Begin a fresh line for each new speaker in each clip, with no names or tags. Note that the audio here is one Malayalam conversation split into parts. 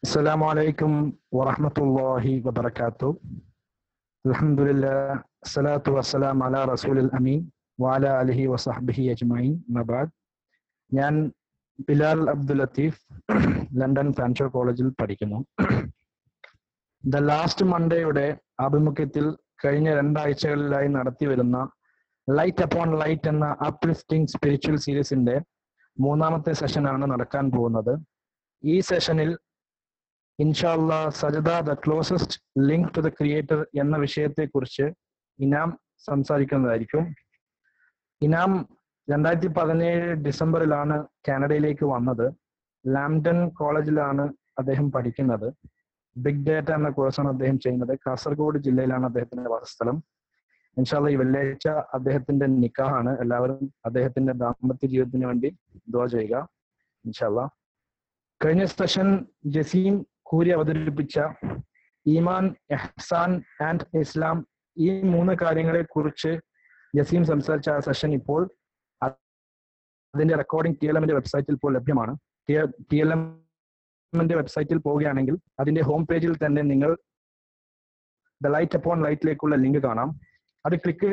السلام عليكم ورحمة الله وبركاته الحمد لله الصلاة والسلام على رسول الأمين وعلى آله وصحبه أجمعين ما بعد ഞാൻ ബിലാൽ അബ്ദുൽ ലത്തീഫ് ലണ്ടൻ ഫ്രാൻഷോ കോളേജിൽ പഠിക്കുന്നു ദ ലാസ്റ്റ് മൺഡേയുടെ ആഭിമുഖ്യത്തിൽ കഴിഞ്ഞ രണ്ടാഴ്ചകളിലായി നടത്തി വരുന്ന ലൈറ്റ് അപ്പോൺ ലൈറ്റ് എന്ന അപ്ലിഫ്റ്റിംഗ് സ്പിരിച്വൽ സീരീസിന്റെ മൂന്നാമത്തെ സെഷനാണ് നടക്കാൻ പോകുന്നത് ഈ സെഷനിൽ ഇൻഷാല്ല സജദ the closest link to the creator എന്ന വിഷയത്തെക്കുറിച്ച് ഇനാം സംസാരിക്കുന്നതായിരിക്കും ഇനാം രണ്ടായിരത്തി പതിനേഴ് ഡിസംബറിലാണ് കാനഡയിലേക്ക് വന്നത് ലാംഡൺ കോളേജിലാണ് അദ്ദേഹം പഠിക്കുന്നത് ബിഗ് ഡേറ്റ എന്ന കോഴ്സാണ് അദ്ദേഹം ചെയ്യുന്നത് കാസർഗോഡ് ജില്ലയിലാണ് അദ്ദേഹത്തിന്റെ വാസസ്ഥലം ഇൻഷാല്ല ഈ വെള്ളിയാഴ്ച അദ്ദേഹത്തിന്റെ നിക്കാഹാണ് എല്ലാവരും അദ്ദേഹത്തിന്റെ ദാമ്പത്യ ജീവിതത്തിന് വേണ്ടി ദുവാ ചെയ്യുക ഇൻഷാല്ല കഴിഞ്ഞ സെഷൻ ജസീം കൂരി അവതരിപ്പിച്ച ഈമാൻ എഹ്സാൻ ആൻഡ് ഇസ്ലാം ഈ മൂന്ന് കാര്യങ്ങളെ കുറിച്ച് ജസീം സംസാരിച്ച ആ സെഷൻ ഇപ്പോൾ അതിന്റെ റെക്കോർഡിംഗ് ടി എൽ എമ്മിന്റെ വെബ്സൈറ്റിൽ ഇപ്പോൾ ലഭ്യമാണ് ടി എൽ എമ്മിന്റെ വെബ്സൈറ്റിൽ പോവുകയാണെങ്കിൽ അതിന്റെ ഹോം പേജിൽ തന്നെ നിങ്ങൾ ദ ലൈറ്റ് അപ്പോൺ ലൈറ്റിലേക്കുള്ള ലിങ്ക് കാണാം അത് ക്ലിക്ക്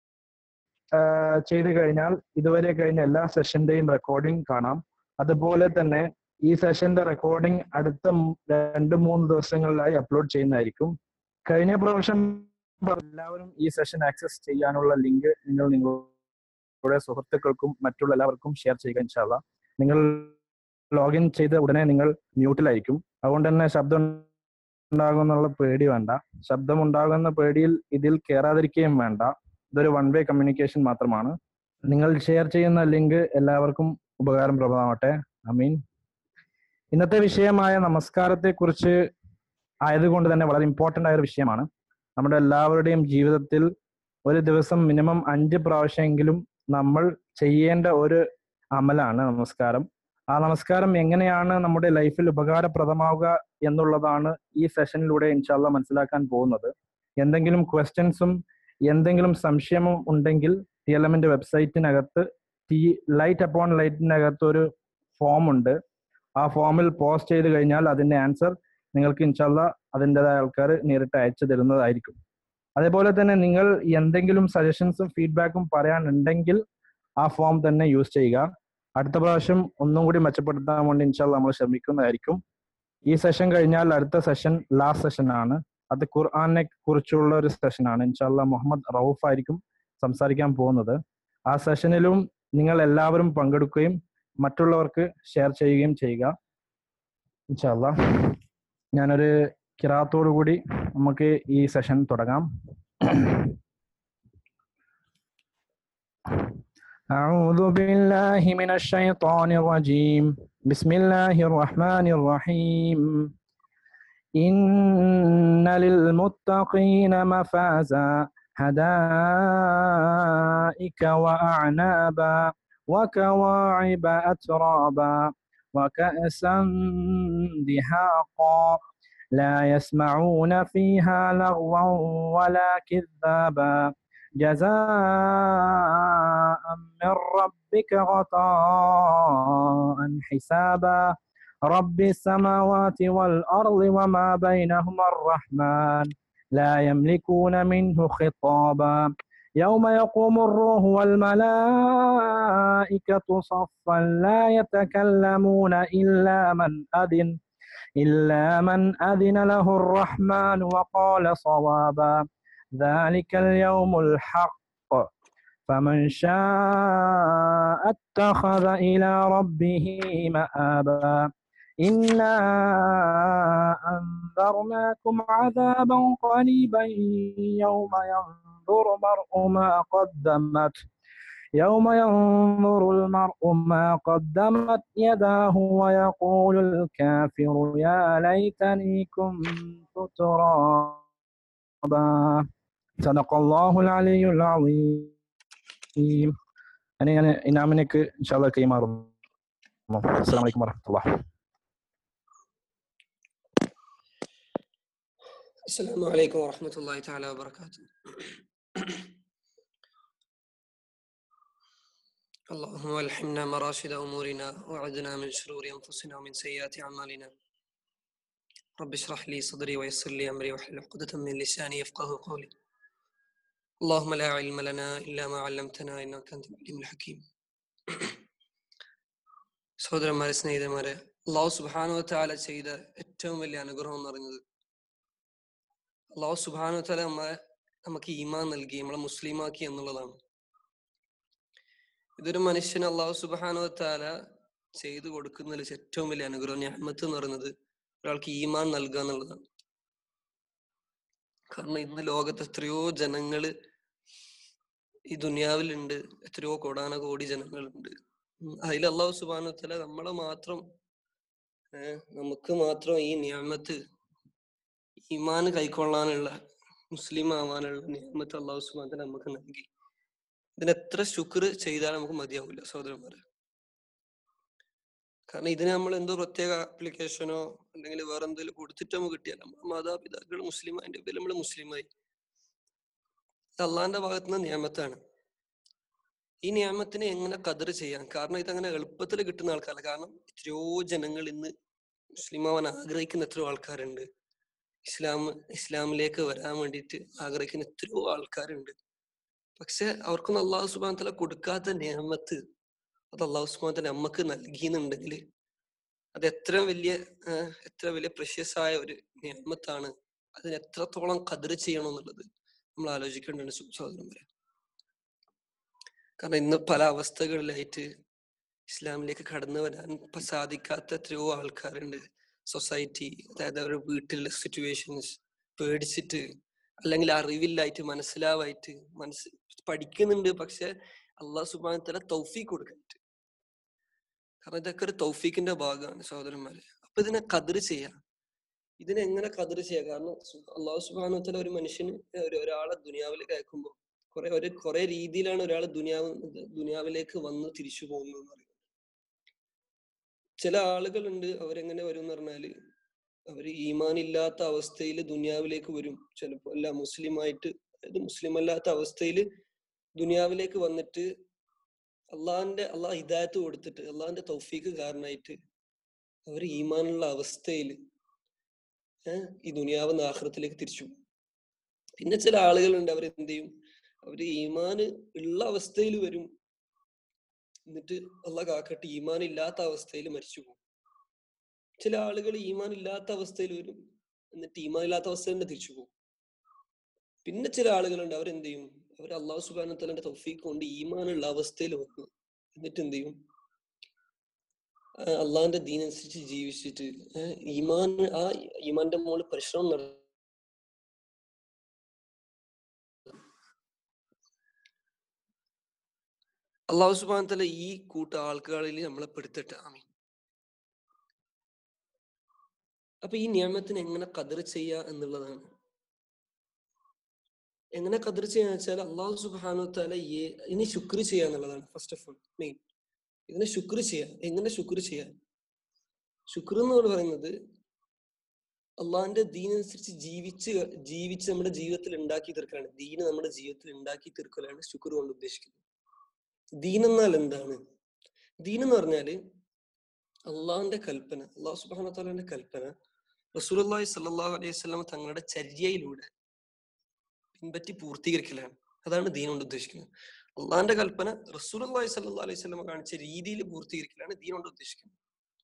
ചെയ്ത് കഴിഞ്ഞാൽ ഇതുവരെ കഴിഞ്ഞ എല്ലാ സെഷന്റെയും റെക്കോർഡിംഗ് കാണാം അതുപോലെ തന്നെ ഈ സെഷന്റെ റെക്കോർഡിംഗ് അടുത്ത രണ്ട് മൂന്ന് ദിവസങ്ങളിലായി അപ്ലോഡ് ചെയ്യുന്നതായിരിക്കും കഴിഞ്ഞ പ്രാവശ്യം എല്ലാവരും ഈ സെഷൻ ആക്സസ് ചെയ്യാനുള്ള ലിങ്ക് നിങ്ങൾ നിങ്ങളുടെ സുഹൃത്തുക്കൾക്കും മറ്റുള്ള എല്ലാവർക്കും ഷെയർ ചെയ്യുക ഇൻഷാല്ല നിങ്ങൾ ലോഗിൻ ചെയ്ത ഉടനെ നിങ്ങൾ മ്യൂട്ടിലായിരിക്കും അതുകൊണ്ട് തന്നെ ശബ്ദം ഉണ്ടാകുമെന്നുള്ള പേടി വേണ്ട ശബ്ദം ഉണ്ടാകുന്ന പേടിയിൽ ഇതിൽ കയറാതിരിക്കുകയും വേണ്ട ഇതൊരു വൺ വേ കമ്മ്യൂണിക്കേഷൻ മാത്രമാണ് നിങ്ങൾ ഷെയർ ചെയ്യുന്ന ലിങ്ക് എല്ലാവർക്കും ഉപകാരപ്രദമാവട്ടെ അമീൻ ഇന്നത്തെ വിഷയമായ നമസ്കാരത്തെ കുറിച്ച് ആയതുകൊണ്ട് തന്നെ വളരെ ഇമ്പോർട്ടന്റ് ആയ ഒരു വിഷയമാണ് നമ്മുടെ എല്ലാവരുടെയും ജീവിതത്തിൽ ഒരു ദിവസം മിനിമം അഞ്ച് പ്രാവശ്യമെങ്കിലും നമ്മൾ ചെയ്യേണ്ട ഒരു അമലാണ് നമസ്കാരം ആ നമസ്കാരം എങ്ങനെയാണ് നമ്മുടെ ലൈഫിൽ ഉപകാരപ്രദമാവുക എന്നുള്ളതാണ് ഈ സെഷനിലൂടെ ഇൻഷാല്ല മനസ്സിലാക്കാൻ പോകുന്നത് എന്തെങ്കിലും ക്വസ്റ്റ്യൻസും എന്തെങ്കിലും സംശയവും ഉണ്ടെങ്കിൽ ടി എൽ എമ്മിന്റെ വെബ്സൈറ്റിനകത്ത് ടി ലൈറ്റ് അപ്പോൺ ലൈറ്റിനകത്ത് ഒരു ഫോം ഉണ്ട് ആ ഫോമിൽ പോസ്റ്റ് ചെയ്ത് കഴിഞ്ഞാൽ അതിന്റെ ആൻസർ നിങ്ങൾക്ക് ഇൻഷാല്ല അതിൻ്റെതായ ആൾക്കാർ നേരിട്ട് അയച്ചു തരുന്നതായിരിക്കും അതേപോലെ തന്നെ നിങ്ങൾ എന്തെങ്കിലും സജഷൻസും ഫീഡ്ബാക്കും പറയാനുണ്ടെങ്കിൽ ആ ഫോം തന്നെ യൂസ് ചെയ്യുക അടുത്ത പ്രാവശ്യം ഒന്നും കൂടി മെച്ചപ്പെടുത്താൻ വേണ്ടി ഇൻഷാല്ല നമ്മൾ ശ്രമിക്കുന്നതായിരിക്കും ഈ സെഷൻ കഴിഞ്ഞാൽ അടുത്ത സെഷൻ ലാസ്റ്റ് സെഷൻ ആണ് അത് ഖുർആാനെ കുറിച്ചുള്ള ഒരു സെഷനാണ് ഇൻഷാല്ല മുഹമ്മദ് റൌഫ് ആയിരിക്കും സംസാരിക്കാൻ പോകുന്നത് ആ സെഷനിലും നിങ്ങൾ എല്ലാവരും പങ്കെടുക്കുകയും മറ്റുള്ളവർക്ക് ഷെയർ ചെയ്യുകയും ചെയ്യുക ഇൻഷാല്ല ഞാനൊരു കിറാത്തോടു കൂടി നമുക്ക് ഈ സെഷൻ തുടങ്ങാം أعوذ بالله من الشيطان الرجيم بسم الله الرحمن الرحيم إن للمتقين مفازا حدائق وأعنابا وكواعب أترابا وكأسا دهاقا لا يسمعون فيها لغوا ولا كذابا جزاء من ربك غطاء حسابا رب السماوات والأرض وما بينهما الرحمن لا يملكون منه خطابا يوم يقوم الروح والملائكة صفا لا يتكلمون إلا من أذن إلا من أذن له الرحمن وقال صوابا ذلك اليوم الحق فمن شاء اتخذ إلى ربه مآبا إنا أنذرناكم عذابا قريبا يوم ينظر المرء ما قدمت يوم ينظر المرء ما قدمت يداه ويقول الكافر يا ليتني كنت ترابا صدق الله العلي العظيم أنا أنا إنامنك إن شاء الله كيما السلام عليكم ورحمة الله
السلام عليكم ورحمة الله تعالى وبركاته اللهم الحمنا مراشد أمورنا وعدنا من شرور أنفسنا ومن سيئات أعمالنا رب اشرح لي صدري ويسر لي أمري واحلل عقدة من لساني يفقه قولي اللهم لا علم لنا إلا ما علمتنا إنك أنت العليم الحكيم സഹോദരന്മാരെ സ്നേഹിതന്മാരെ അള്ളാഹു സുബാനു താല ചെയ്ത ഏറ്റവും വലിയ അനുഗ്രഹം എന്ന് പറയുന്നത് അള്ളാഹു സുബാനു താല നമ്മളെ നമുക്ക് ഈമാൻ നൽകി നമ്മളെ മുസ്ലിമാക്കി എന്നുള്ളതാണ് ഇതൊരു മനുഷ്യന് അള്ളാഹു സുബാനു താല ചെയ്തു കൊടുക്കുന്നതിൽ വെച്ച് ഏറ്റവും വലിയ അനുഗ്രഹം ഞാമത്ത് എന്ന് പറയുന്നത് ഒരാൾക്ക് ഈമാൻ നൽകുക എന്നുള്ളതാണ് കാരണം ഇന്ന് ലോകത്ത് എത്രയോ ജനങ്ങള് ഈ ദുനിയാവിലുണ്ട് എത്രയോ കോടാന കോടി ജനങ്ങളുണ്ട് അതിൽ അള്ളാഹു സുബാനു തല നമ്മളെ മാത്രം ഏഹ് നമുക്ക് മാത്രം ഈ നിയമത്ത് ഈമാൻ കൈക്കൊള്ളാനുള്ള മുസ്ലിം ആവാനുള്ള നിയമത്ത് അള്ളാഹു സുബാൻ തല നമുക്ക് നൽകി ഇതിന് എത്ര ശുക്ർ ചെയ്താൽ നമുക്ക് മതിയാവില്ല സഹോദരന്മാരെ കാരണം ഇതിന് നമ്മൾ എന്തോ പ്രത്യേക ആപ്ലിക്കേഷനോ അല്ലെങ്കിൽ വേറെ എന്തെങ്കിലും കൊടുത്തിട്ട് നമുക്ക് കിട്ടിയാൽ നമ്മുടെ മാതാപിതാക്കൾ മുസ്ലിം അതിന്റെ പേരിൽ നമ്മൾ മുസ്ലിമായി ഇത് അള്ളാന്റെ ഭാഗത്തു നിന്ന് നിയമത്താണ് ഈ നിയമത്തിനെ എങ്ങനെ കതിർ ചെയ്യാം കാരണം ഇതങ്ങനെ എളുപ്പത്തിൽ കിട്ടുന്ന ആൾക്കാരല്ല കാരണം എത്രയോ ജനങ്ങൾ ഇന്ന് മുസ്ലിം ആവാൻ ആഗ്രഹിക്കുന്ന എത്രയോ ആൾക്കാരുണ്ട് ഇസ്ലാം ഇസ്ലാമിലേക്ക് വരാൻ വേണ്ടിയിട്ട് ആഗ്രഹിക്കുന്ന എത്രയോ ആൾക്കാരുണ്ട് പക്ഷെ അവർക്കൊന്നും അള്ളാഹു സുബാൻ തല കൊടുക്കാത്ത നിയമത്ത് അത് അള്ളാഹു സുബാൻ തല നമ്മക്ക് നൽകിയെന്നുണ്ടെങ്കിൽ അത് എത്ര വലിയ എത്ര വലിയ പ്രഷ്യസ് ആയ ഒരു നിയമത്താണ് അതിന് എത്രത്തോളം കതിർ ചെയ്യണം എന്നുള്ളത് നമ്മൾ ആലോചിക്കേണ്ടതാണ് സഹോദരന്മാരെ കാരണം ഇന്ന് പല അവസ്ഥകളിലായിട്ട് ഇസ്ലാമിലേക്ക് കടന്നു വരാൻ സാധിക്കാത്ത എത്രയോ ആൾക്കാരുണ്ട് സൊസൈറ്റി അതായത് അവരുടെ വീട്ടിലെ സിറ്റുവേഷൻസ് പേടിച്ചിട്ട് അല്ലെങ്കിൽ അറിവില്ലായിട്ട് മനസ്സിലാവായിട്ട് മനസ്സ് പഠിക്കുന്നുണ്ട് പക്ഷെ അള്ളാഹു സുബാൻ തല തൗഫീഖ് കൊടുക്കാനായിട്ട് കാരണം ഇതൊക്കെ ഒരു തൗഫീഖിന്റെ ഭാഗമാണ് സഹോദരന്മാരെ അപ്പൊ ഇതിനെ കതിർ ചെയ്യാം ഇതിനെ എങ്ങനെ കതിർ ചെയ്യാം കാരണം അള്ളാഹു സുബാനു തല ഒരു മനുഷ്യന് ഒരു ഒരാളെ ദുനിയാവിലേക്ക് അയക്കുമ്പോൾ കുറെ ഒരു കുറെ രീതിയിലാണ് ഒരാൾ ദുനിയാവ് ദുനിയാവിലേക്ക് വന്ന് തിരിച്ചു പോകുന്നത് എന്ന് പറയുന്നത് ചില ആളുകളുണ്ട് അവരെങ്ങനെ വരും എന്ന് പറഞ്ഞാല് അവര് ഈമാൻ ഇല്ലാത്ത അവസ്ഥയിൽ ദുനിയാവിലേക്ക് വരും ചിലപ്പോ അല്ല മുസ്ലിം ആയിട്ട് അതായത് മുസ്ലിം അല്ലാത്ത അവസ്ഥയിൽ ദുനിയാവിലേക്ക് വന്നിട്ട് അള്ളാഹിന്റെ അള്ളാഹ് ഹിദായത്ത് കൊടുത്തിട്ട് അള്ളാഹിന്റെ തൗഫീക്ക് കാരണമായിട്ട് അവർ ഈമാനുള്ള അവസ്ഥയിൽ ഏഹ് ഈ ദുനിയാവ് ആഹ്റത്തിലേക്ക് തിരിച്ചു പിന്നെ ചില ആളുകളുണ്ട് അവർ എന്ത് ചെയ്യും അവര് ഈമാന് ഉള്ള അവസ്ഥയിൽ വരും എന്നിട്ട് അള്ളാഹ് കാക്കട്ടെ ഈമാൻ ഇല്ലാത്ത അവസ്ഥയിൽ മരിച്ചു പോകും ചില ആളുകൾ ഈമാൻ ഇല്ലാത്ത അവസ്ഥയിൽ വരും എന്നിട്ട് ഈമാൻ ഇല്ലാത്ത അവസ്ഥയിൽ തന്നെ തിരിച്ചു പോകും പിന്നെ ചില ആളുകളുണ്ട് അവരെന്ത് ചെയ്യും അവർ അള്ളാഹു സുബാനത്തലന്റെ തൗഫീഖ് കൊണ്ട് ഈമാനുള്ള അവസ്ഥയിൽ വന്നു എന്നിട്ട് എന്ത് ചെയ്യും അള്ളാഹിന്റെ ദീനനുസരിച്ച് ജീവിച്ചിട്ട് ഈമാൻ ആ ഈമാന്റെ മുകളിൽ പരിശ്രമം നട അള്ളാഹു സുബാൻ തല ഈ കൂട്ട ആൾക്കാരിൽ നമ്മളെ പെടുത്തട്ടെ ആമീൻ അപ്പൊ ഈ നിയമത്തിന് എങ്ങനെ കതിർ ചെയ്യുക എന്നുള്ളതാണ് എങ്ങനെ കതിർ ചെയ്യാന്ന് വെച്ചാൽ അള്ളാഹു സുബാനു തല ഇനി ശുക്ർ ചെയ്യുക എന്നുള്ളതാണ് ഫസ്റ്റ് ഓഫ് ഓൾ മെയിൻ ഇതിനെ ശുക്ർ ചെയ്യാം എങ്ങനെ ശുക്ർ ചെയ്യാം ശുക്ർ എന്ന് പറയുന്നത് അള്ളാഹിന്റെ ദീനനുസരിച്ച് ജീവിച്ച് ജീവിച്ച് നമ്മുടെ ജീവിതത്തിൽ ഉണ്ടാക്കി തീർക്കലാണ് ദീന് നമ്മുടെ ജീവിതത്തിൽ ഉണ്ടാക്കി തീർക്കലാണ് ശുക്ർ കൊണ്ട് ഉദ്ദേശിക്കുന്നത് ദീൻ എന്നാൽ എന്താണ് ദീൻ എന്ന് പറഞ്ഞാല് അള്ളാഹിന്റെ കൽപ്പന അള്ളാഹു സുബാനത്താലിന്റെ കൽപ്പന റസൂലി സല്ലാഹു അലൈഹി സ്വലാം തങ്ങളുടെ ചര്യയിലൂടെ പിൻപറ്റി പൂർത്തീകരിക്കലാണ് അതാണ് ദീൻ കൊണ്ട് ഉദ്ദേശിക്കുന്നത് അള്ളാഹിന്റെ കൽപ്പന റസൂലി സല്ലാ അലൈഹി സ്വലമ കാണിച്ച രീതിയിൽ പൂർത്തീകരിക്കലാണ് ദീൻ കൊണ്ട് ഉദ്ദേശിക്കുന്നത്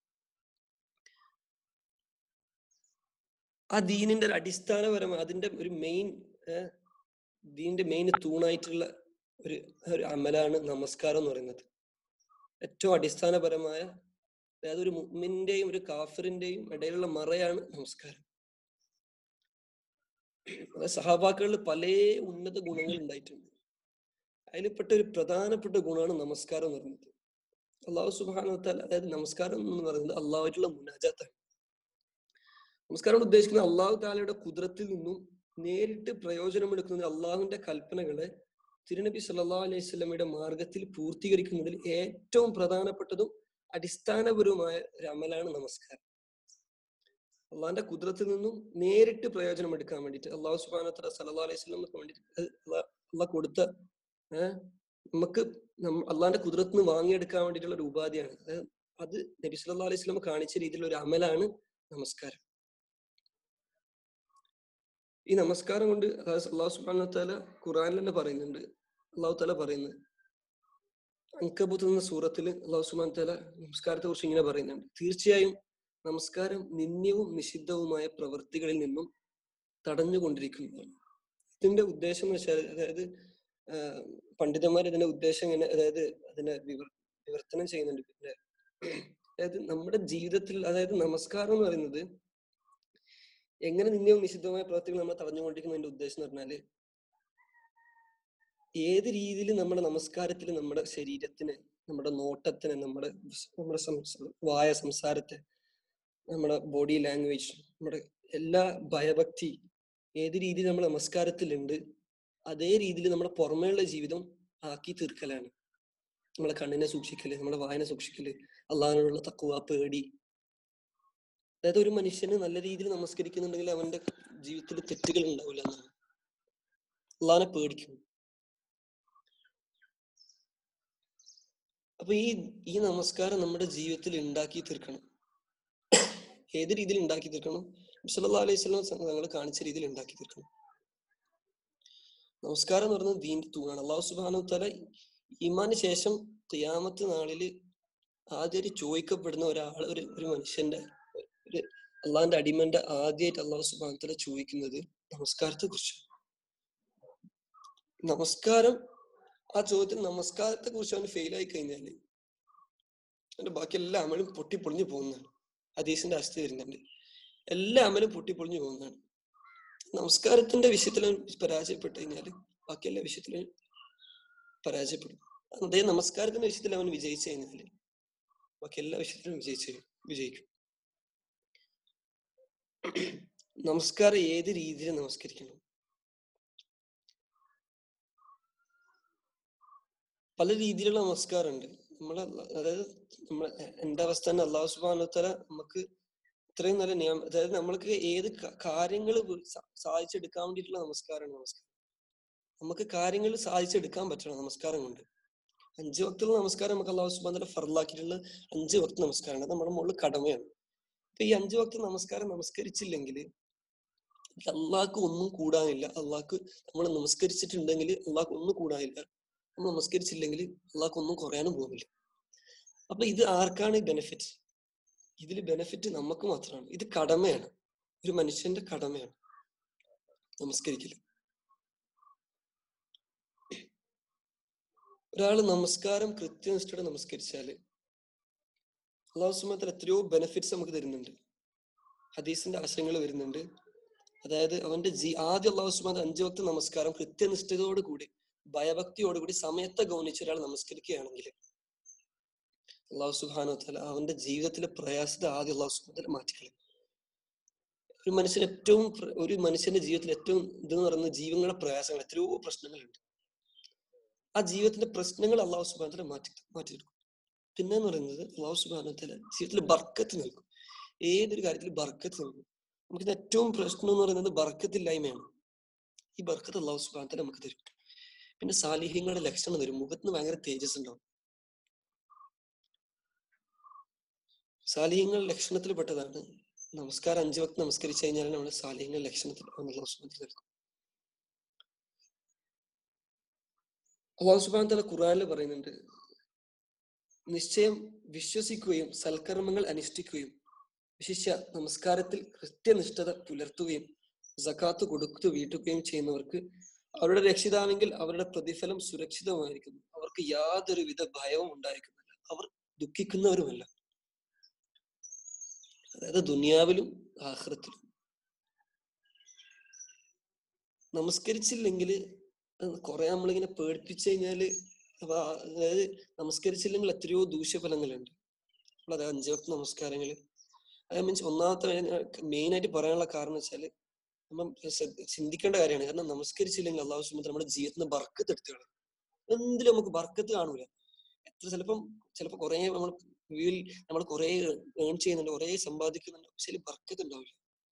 ആ ദീനിന്റെ ഒരു അടിസ്ഥാനപരമായ അതിന്റെ ഒരു മെയിൻ ദീനിന്റെ മെയിൻ തൂണായിട്ടുള്ള ഒരു ഒരു അമലാണ് നമസ്കാരം എന്ന് പറയുന്നത് ഏറ്റവും അടിസ്ഥാനപരമായ അതായത് ഒരു മുഅ്മിന്റെയും ഒരു കാഫിറിന്റെയും ഇടയിലുള്ള മറയാണ് നമസ്കാരം സഹാബാക്കളിൽ പല ഉന്നത ഗുണങ്ങൾ ഉണ്ടായിട്ടുണ്ട് അതിൽപ്പെട്ട ഒരു പ്രധാനപ്പെട്ട ഗുണമാണ് നമസ്കാരം എന്ന് പറയുന്നത് അള്ളാഹു സുബാനത്താൽ അതായത് നമസ്കാരം എന്ന് പറയുന്നത് അള്ളാഹുമായിട്ടുള്ള മുനാജാത്താണ് നമസ്കാരം ഉദ്ദേശിക്കുന്നത് അള്ളാഹു താലയുടെ കുതിരത്തിൽ നിന്നും നേരിട്ട് പ്രയോജനമെടുക്കുന്നത് അള്ളാഹുവിന്റെ കൽപ്പനകളെ തിരുനബി സല്ലാ അലൈഹി സ്വലമയുടെ മാർഗത്തിൽ പൂർത്തീകരിക്കുന്നതിൽ ഏറ്റവും പ്രധാനപ്പെട്ടതും അടിസ്ഥാനപരവുമായ ഒരു അമലാണ് നമസ്കാരം അള്ളാഹിന്റെ കുതിരത്തിൽ നിന്നും നേരിട്ട് പ്രയോജനം എടുക്കാൻ വേണ്ടിയിട്ട് അള്ളാഹു സുബാനത്ര സല്ലാ അലൈഹി സ്വലമക്ക് വേണ്ടിയിട്ട് അള്ളാഹ് കൊടുത്ത ഏഹ് നമുക്ക് അള്ളാഹിന്റെ കുതിരത്തിൽ നിന്ന് വാങ്ങിയെടുക്കാൻ വേണ്ടിയിട്ടുള്ള ഒരു ഉപാധിയാണ് അത് നബി സല്ലാ അലൈഹി സ്വലം കാണിച്ച രീതിയിലുള്ള ഒരു അമലാണ് നമസ്കാരം ഈ നമസ്കാരം കൊണ്ട് അതായത് അള്ളാഹു സുബ്ഹാനഹു താല ഖുറാനിൽ തന്നെ പറയുന്നുണ്ട് അള്ളാഹു താല പറയുന്നത് അങ്കബൂത്ത് എന്ന സൂറത്തിൽ അള്ളാഹു സുബ്ഹാനഹു താല നമസ്കാരത്തെ കുറിച്ച് ഇങ്ങനെ പറയുന്നുണ്ട് തീർച്ചയായും നമസ്കാരം നിന്ദ്യവും നിഷിദ്ധവുമായ പ്രവൃത്തികളിൽ നിന്നും തടഞ്ഞുകൊണ്ടിരിക്കുന്നതാണ് ഇതിന്റെ ഉദ്ദേശം എന്ന് വെച്ചാൽ അതായത് ആഹ് പണ്ഡിതന്മാർ ഇതിന്റെ ഉദ്ദേശം ഇങ്ങനെ അതായത് അതിനെ വിവർ വിവർത്തനം ചെയ്യുന്നുണ്ട് പിന്നെ അതായത് നമ്മുടെ ജീവിതത്തിൽ അതായത് നമസ്കാരം എന്ന് പറയുന്നത് എങ്ങനെ നിന്നെയും നിഷിദ്ധമായ പ്രവർത്തികൾ നമ്മൾ തടഞ്ഞുകൊണ്ടിരിക്കുന്നതിന്റെ ഉദ്ദേശം എന്ന് പറഞ്ഞാല് ഏത് രീതിയിൽ നമ്മുടെ നമസ്കാരത്തിൽ നമ്മുടെ ശരീരത്തിന് നമ്മുടെ നോട്ടത്തിന് നമ്മുടെ സ് നമ്മുടെ സംസ- വായ സംസാരത്തെ നമ്മുടെ ബോഡി ലാംഗ്വേജ് നമ്മുടെ എല്ലാ ഭയഭക്തി ഏത് രീതിയിൽ നമ്മുടെ നമസ്കാരത്തിലുണ്ട് അതേ രീതിയിൽ നമ്മുടെ പുറമേയുള്ള ജീവിതം ആക്കി തീർക്കലാണ് നമ്മളെ കണ്ണിനെ സൂക്ഷിക്കല് നമ്മുടെ വായന സൂക്ഷിക്കല് അള്ളാഹിനോടുള്ള തക്കുവ പേടി അതായത് ഒരു മനുഷ്യന് നല്ല രീതിയിൽ നമസ്കരിക്കുന്നുണ്ടെങ്കിൽ അവന്റെ ജീവിതത്തിൽ തെറ്റുകൾ ഉണ്ടാവില്ല എന്നാണ് അള്ളാഹിനെ പേടിക്കും അപ്പൊ ഈ ഈ നമസ്കാരം നമ്മുടെ ജീവിതത്തിൽ ഉണ്ടാക്കി തീർക്കണം ഏത് രീതിയിൽ ഉണ്ടാക്കി തീർക്കണം സല്ലല്ലാഹു അലൈഹി വസല്ലം ഞങ്ങൾ കാണിച്ച രീതിയിൽ ഉണ്ടാക്കി തീർക്കണം നമസ്കാരം എന്ന് പറയുന്നത് ദീന്റെ തൂണാണ് അള്ളാഹു സുബ്ഹാനഹു തആല ഈമാന് ശേഷം ഖിയാമത്ത് നാളില് ആദ്യമായിട്ട് ചോദിക്കപ്പെടുന്ന ഒരാൾ ഒരു ഒരു മനുഷ്യന്റെ ഒരു അള്ളാഹിന്റെ അടിമന്റെ ആദ്യമായിട്ട് അള്ളാഹു സുബ്ഹാനഹു തആല ചോദിക്കുന്നത് നമസ്കാരത്തെ കുറിച്ച് നമസ്കാരം ആ ചോദ്യത്തിൽ നമസ്കാരത്തെ കുറിച്ച് അവന് ഫെയിൽ ആയി കഴിഞ്ഞാല് അവന്റെ ബാക്കി എല്ലാ അമലും പൊട്ടിപ്പൊളിഞ്ഞു പോകുന്നതാണ് ഹദീസിന്റെ അവസ്ഥ വരുന്നുണ്ട് എല്ലാ അമലും പൊട്ടിപ്പൊളിഞ്ഞു പോകുന്നതാണ് നമസ്കാരത്തിന്റെ വിഷയത്തിൽ അവൻ പരാജയപ്പെട്ടു കഴിഞ്ഞാല് ബാക്കി എല്ലാ വിഷയത്തിലും പരാജയപ്പെടും അതേ നമസ്കാരത്തിന്റെ വിഷയത്തിൽ അവൻ വിജയിച്ചു കഴിഞ്ഞാല് ബാക്കി എല്ലാ വിഷയത്തിലും വിജയിച്ചു വിജയിക്കും നമസ്കാരം ഏത് രീതിയിൽ നമസ്കരിക്കണം പല രീതിയിലുള്ള നമസ്കാരം ഉണ്ട് നമ്മളെ അതായത് നമ്മളെ എന്റെ അവസ്ഥ തന്നെ അള്ളാഹു സുബാനുത്തല നമുക്ക് ഇത്രയും നല്ല നിയമം അതായത് നമ്മൾക്ക് ഏത് കാര്യങ്ങൾ സാധിച്ചെടുക്കാൻ വേണ്ടിയിട്ടുള്ള നമസ്കാരമാണ് നമസ്കാരം നമുക്ക് കാര്യങ്ങൾ സാധിച്ചെടുക്കാൻ പറ്റണം നമസ്കാരം കൊണ്ട് അഞ്ച് വക്തുള്ള നമസ്കാരം നമുക്ക് അള്ളാഹു സുബാൻ ഫറലാക്കിയിട്ടുള്ള അഞ്ച് വക്ത് നമസ്കാരമാണ് അത് നമ്മുടെ മുകളിൽ കടമയാണ് അപ്പൊ ഈ അഞ്ച് വക്ത് നമസ്കാരം നമസ്കരിച്ചില്ലെങ്കിൽ അള്ളാഹ്ക്ക് ഒന്നും കൂടാനില്ല അള്ളാഹ്ക്ക് നമ്മൾ നമസ്കരിച്ചിട്ടുണ്ടെങ്കിൽ അള്ളാഹ്ക്ക് ഒന്നും കൂടാനില്ല നമ്മൾ നമസ്കരിച്ചില്ലെങ്കിൽ അള്ളാഹ്ക്ക് ഒന്നും കുറയാനും പോകുന്നില്ല അപ്പൊ ഇത് ആർക്കാണ് ബെനിഫിറ്റ് ഇതിൽ ബെനിഫിറ്റ് നമുക്ക് മാത്രമാണ് ഇത് കടമയാണ് ഒരു മനുഷ്യന്റെ കടമയാണ് നമസ്കരിക്കല് ഒരാൾ നമസ്കാരം കൃത്യനിഷ്ഠയോടെ നമസ്കരിച്ചാല് അള്ളാഹു സുമത്തിൽ എത്രയോ ബെനിഫിറ്റ്സ് നമുക്ക് തരുന്നുണ്ട് ഹദീസിന്റെ ആശയങ്ങൾ വരുന്നുണ്ട് അതായത് അവന്റെ ജി ആദ്യം അള്ളാഹു സുബാൻ അഞ്ചു വക്ത നമസ്കാരം കൃത്യനിഷ്ഠതയോട് കൂടി ഭയഭക്തിയോടുകൂടി സമയത്തെ ഗൗനിച്ച് ഒരാൾ നമസ്കരിക്കുകയാണെങ്കിൽ അള്ളാഹു സുബാനോ തല അവന്റെ ജീവിതത്തിലെ പ്രയാസത്തെ ആദ്യം അള്ളാഹു സുബാൻ മാറ്റിക്കളയും ഒരു മനുഷ്യൻ ഏറ്റവും ഒരു മനുഷ്യന്റെ ജീവിതത്തിൽ ഏറ്റവും ഇതെന്ന് പറയുന്ന ജീവങ്ങളുടെ പ്രയാസങ്ങൾ എത്രയോ പ്രശ്നങ്ങളുണ്ട് ആ ജീവിതത്തിന്റെ പ്രശ്നങ്ങൾ അള്ളാഹു സുബാൻ തല മാറ്റി മാറ്റിയെടുക്കും പിന്നെ എന്ന് പറയുന്നത് അള്ളാഹു സുബാനോ തല ജീവിതത്തിൽ ബർക്കത്ത് നൽകും ഏതൊരു കാര്യത്തിൽ ബർക്കത്ത് നൽകും നമുക്ക് ഏറ്റവും പ്രശ്നം എന്ന് പറയുന്നത് ബർക്കത്തില്ലായ്മയാണ് ഈ ബർക്കത്ത് അള്ളാഹു സുബാൻ തല നമുക്ക് തരും പിന്നെ സാലിഹ്യങ്ങളുടെ ലക്ഷണം തരും മുഖത്തിന് ഭയങ്കര തേജസ് ഉണ്ടാവും സാലിഹ്യങ്ങൾ ലക്ഷണത്തിൽ പെട്ടതാണ് നമസ്കാരം അഞ്ചു വക്ത് നമസ്കരിച്ചു കഴിഞ്ഞാൽ നമ്മുടെ സാലിഹ്യങ്ങൾ ലക്ഷണത്തിൽ അള്ളാഹു സുബാൻ നൽകും അള്ളാഹു സുബാൻ തല ഖുറാനിൽ പറയുന്നുണ്ട് നിശ്ചയം വിശ്വസിക്കുകയും സൽക്കർമ്മങ്ങൾ അനുഷ്ഠിക്കുകയും വിശിഷ്യ നമസ്കാരത്തിൽ കൃത്യനിഷ്ഠത പുലർത്തുകയും സക്കാത്ത് കൊടുത്തു വീട്ടുകയും ചെയ്യുന്നവർക്ക് അവരുടെ രക്ഷിതാവെങ്കിൽ അവരുടെ പ്രതിഫലം സുരക്ഷിതമായിരിക്കുന്നു അവർക്ക് യാതൊരുവിധ ഭയവും ഉണ്ടായിരിക്കുന്നില്ല അവർ ദുഃഖിക്കുന്നവരുമല്ല അതായത് ദുനിയാവിലും ആഹ്റത്തിലും നമസ്കരിച്ചില്ലെങ്കിൽ കുറെ നമ്മളിങ്ങനെ പേടിപ്പിച്ചു കഴിഞ്ഞാല് അപ്പൊ അതായത് നമസ്കരിച്ചില്ലെങ്കിൽ എത്രയോ ദൂഷ്യഫലങ്ങളുണ്ട് അതായത് അഞ്ചു വക്ത നമസ്കാരങ്ങള് അത് മീൻസ് ഒന്നാമത്തെ മെയിൻ ആയിട്ട് പറയാനുള്ള കാരണം വെച്ചാല് നമ്മൾ ചിന്തിക്കേണ്ട കാര്യമാണ് കാരണം നമസ്കരിച്ചില്ലെങ്കിൽ അള്ളാഹു സുബത്ത് നമ്മുടെ ജീവിതത്തിന് ബർക്കത്ത് എടുത്തു കളയും എന്തിലും നമുക്ക് ബർക്കത്ത് കാണൂല എത്ര ചിലപ്പം ചിലപ്പോ കുറെ നമ്മൾ വീൽ നമ്മൾ കുറെ ഏൺ ചെയ്യുന്നുണ്ട് കുറെ സമ്പാദിക്കുന്നുണ്ട് പക്ഷെ ബർക്കത്ത് ഉണ്ടാവില്ല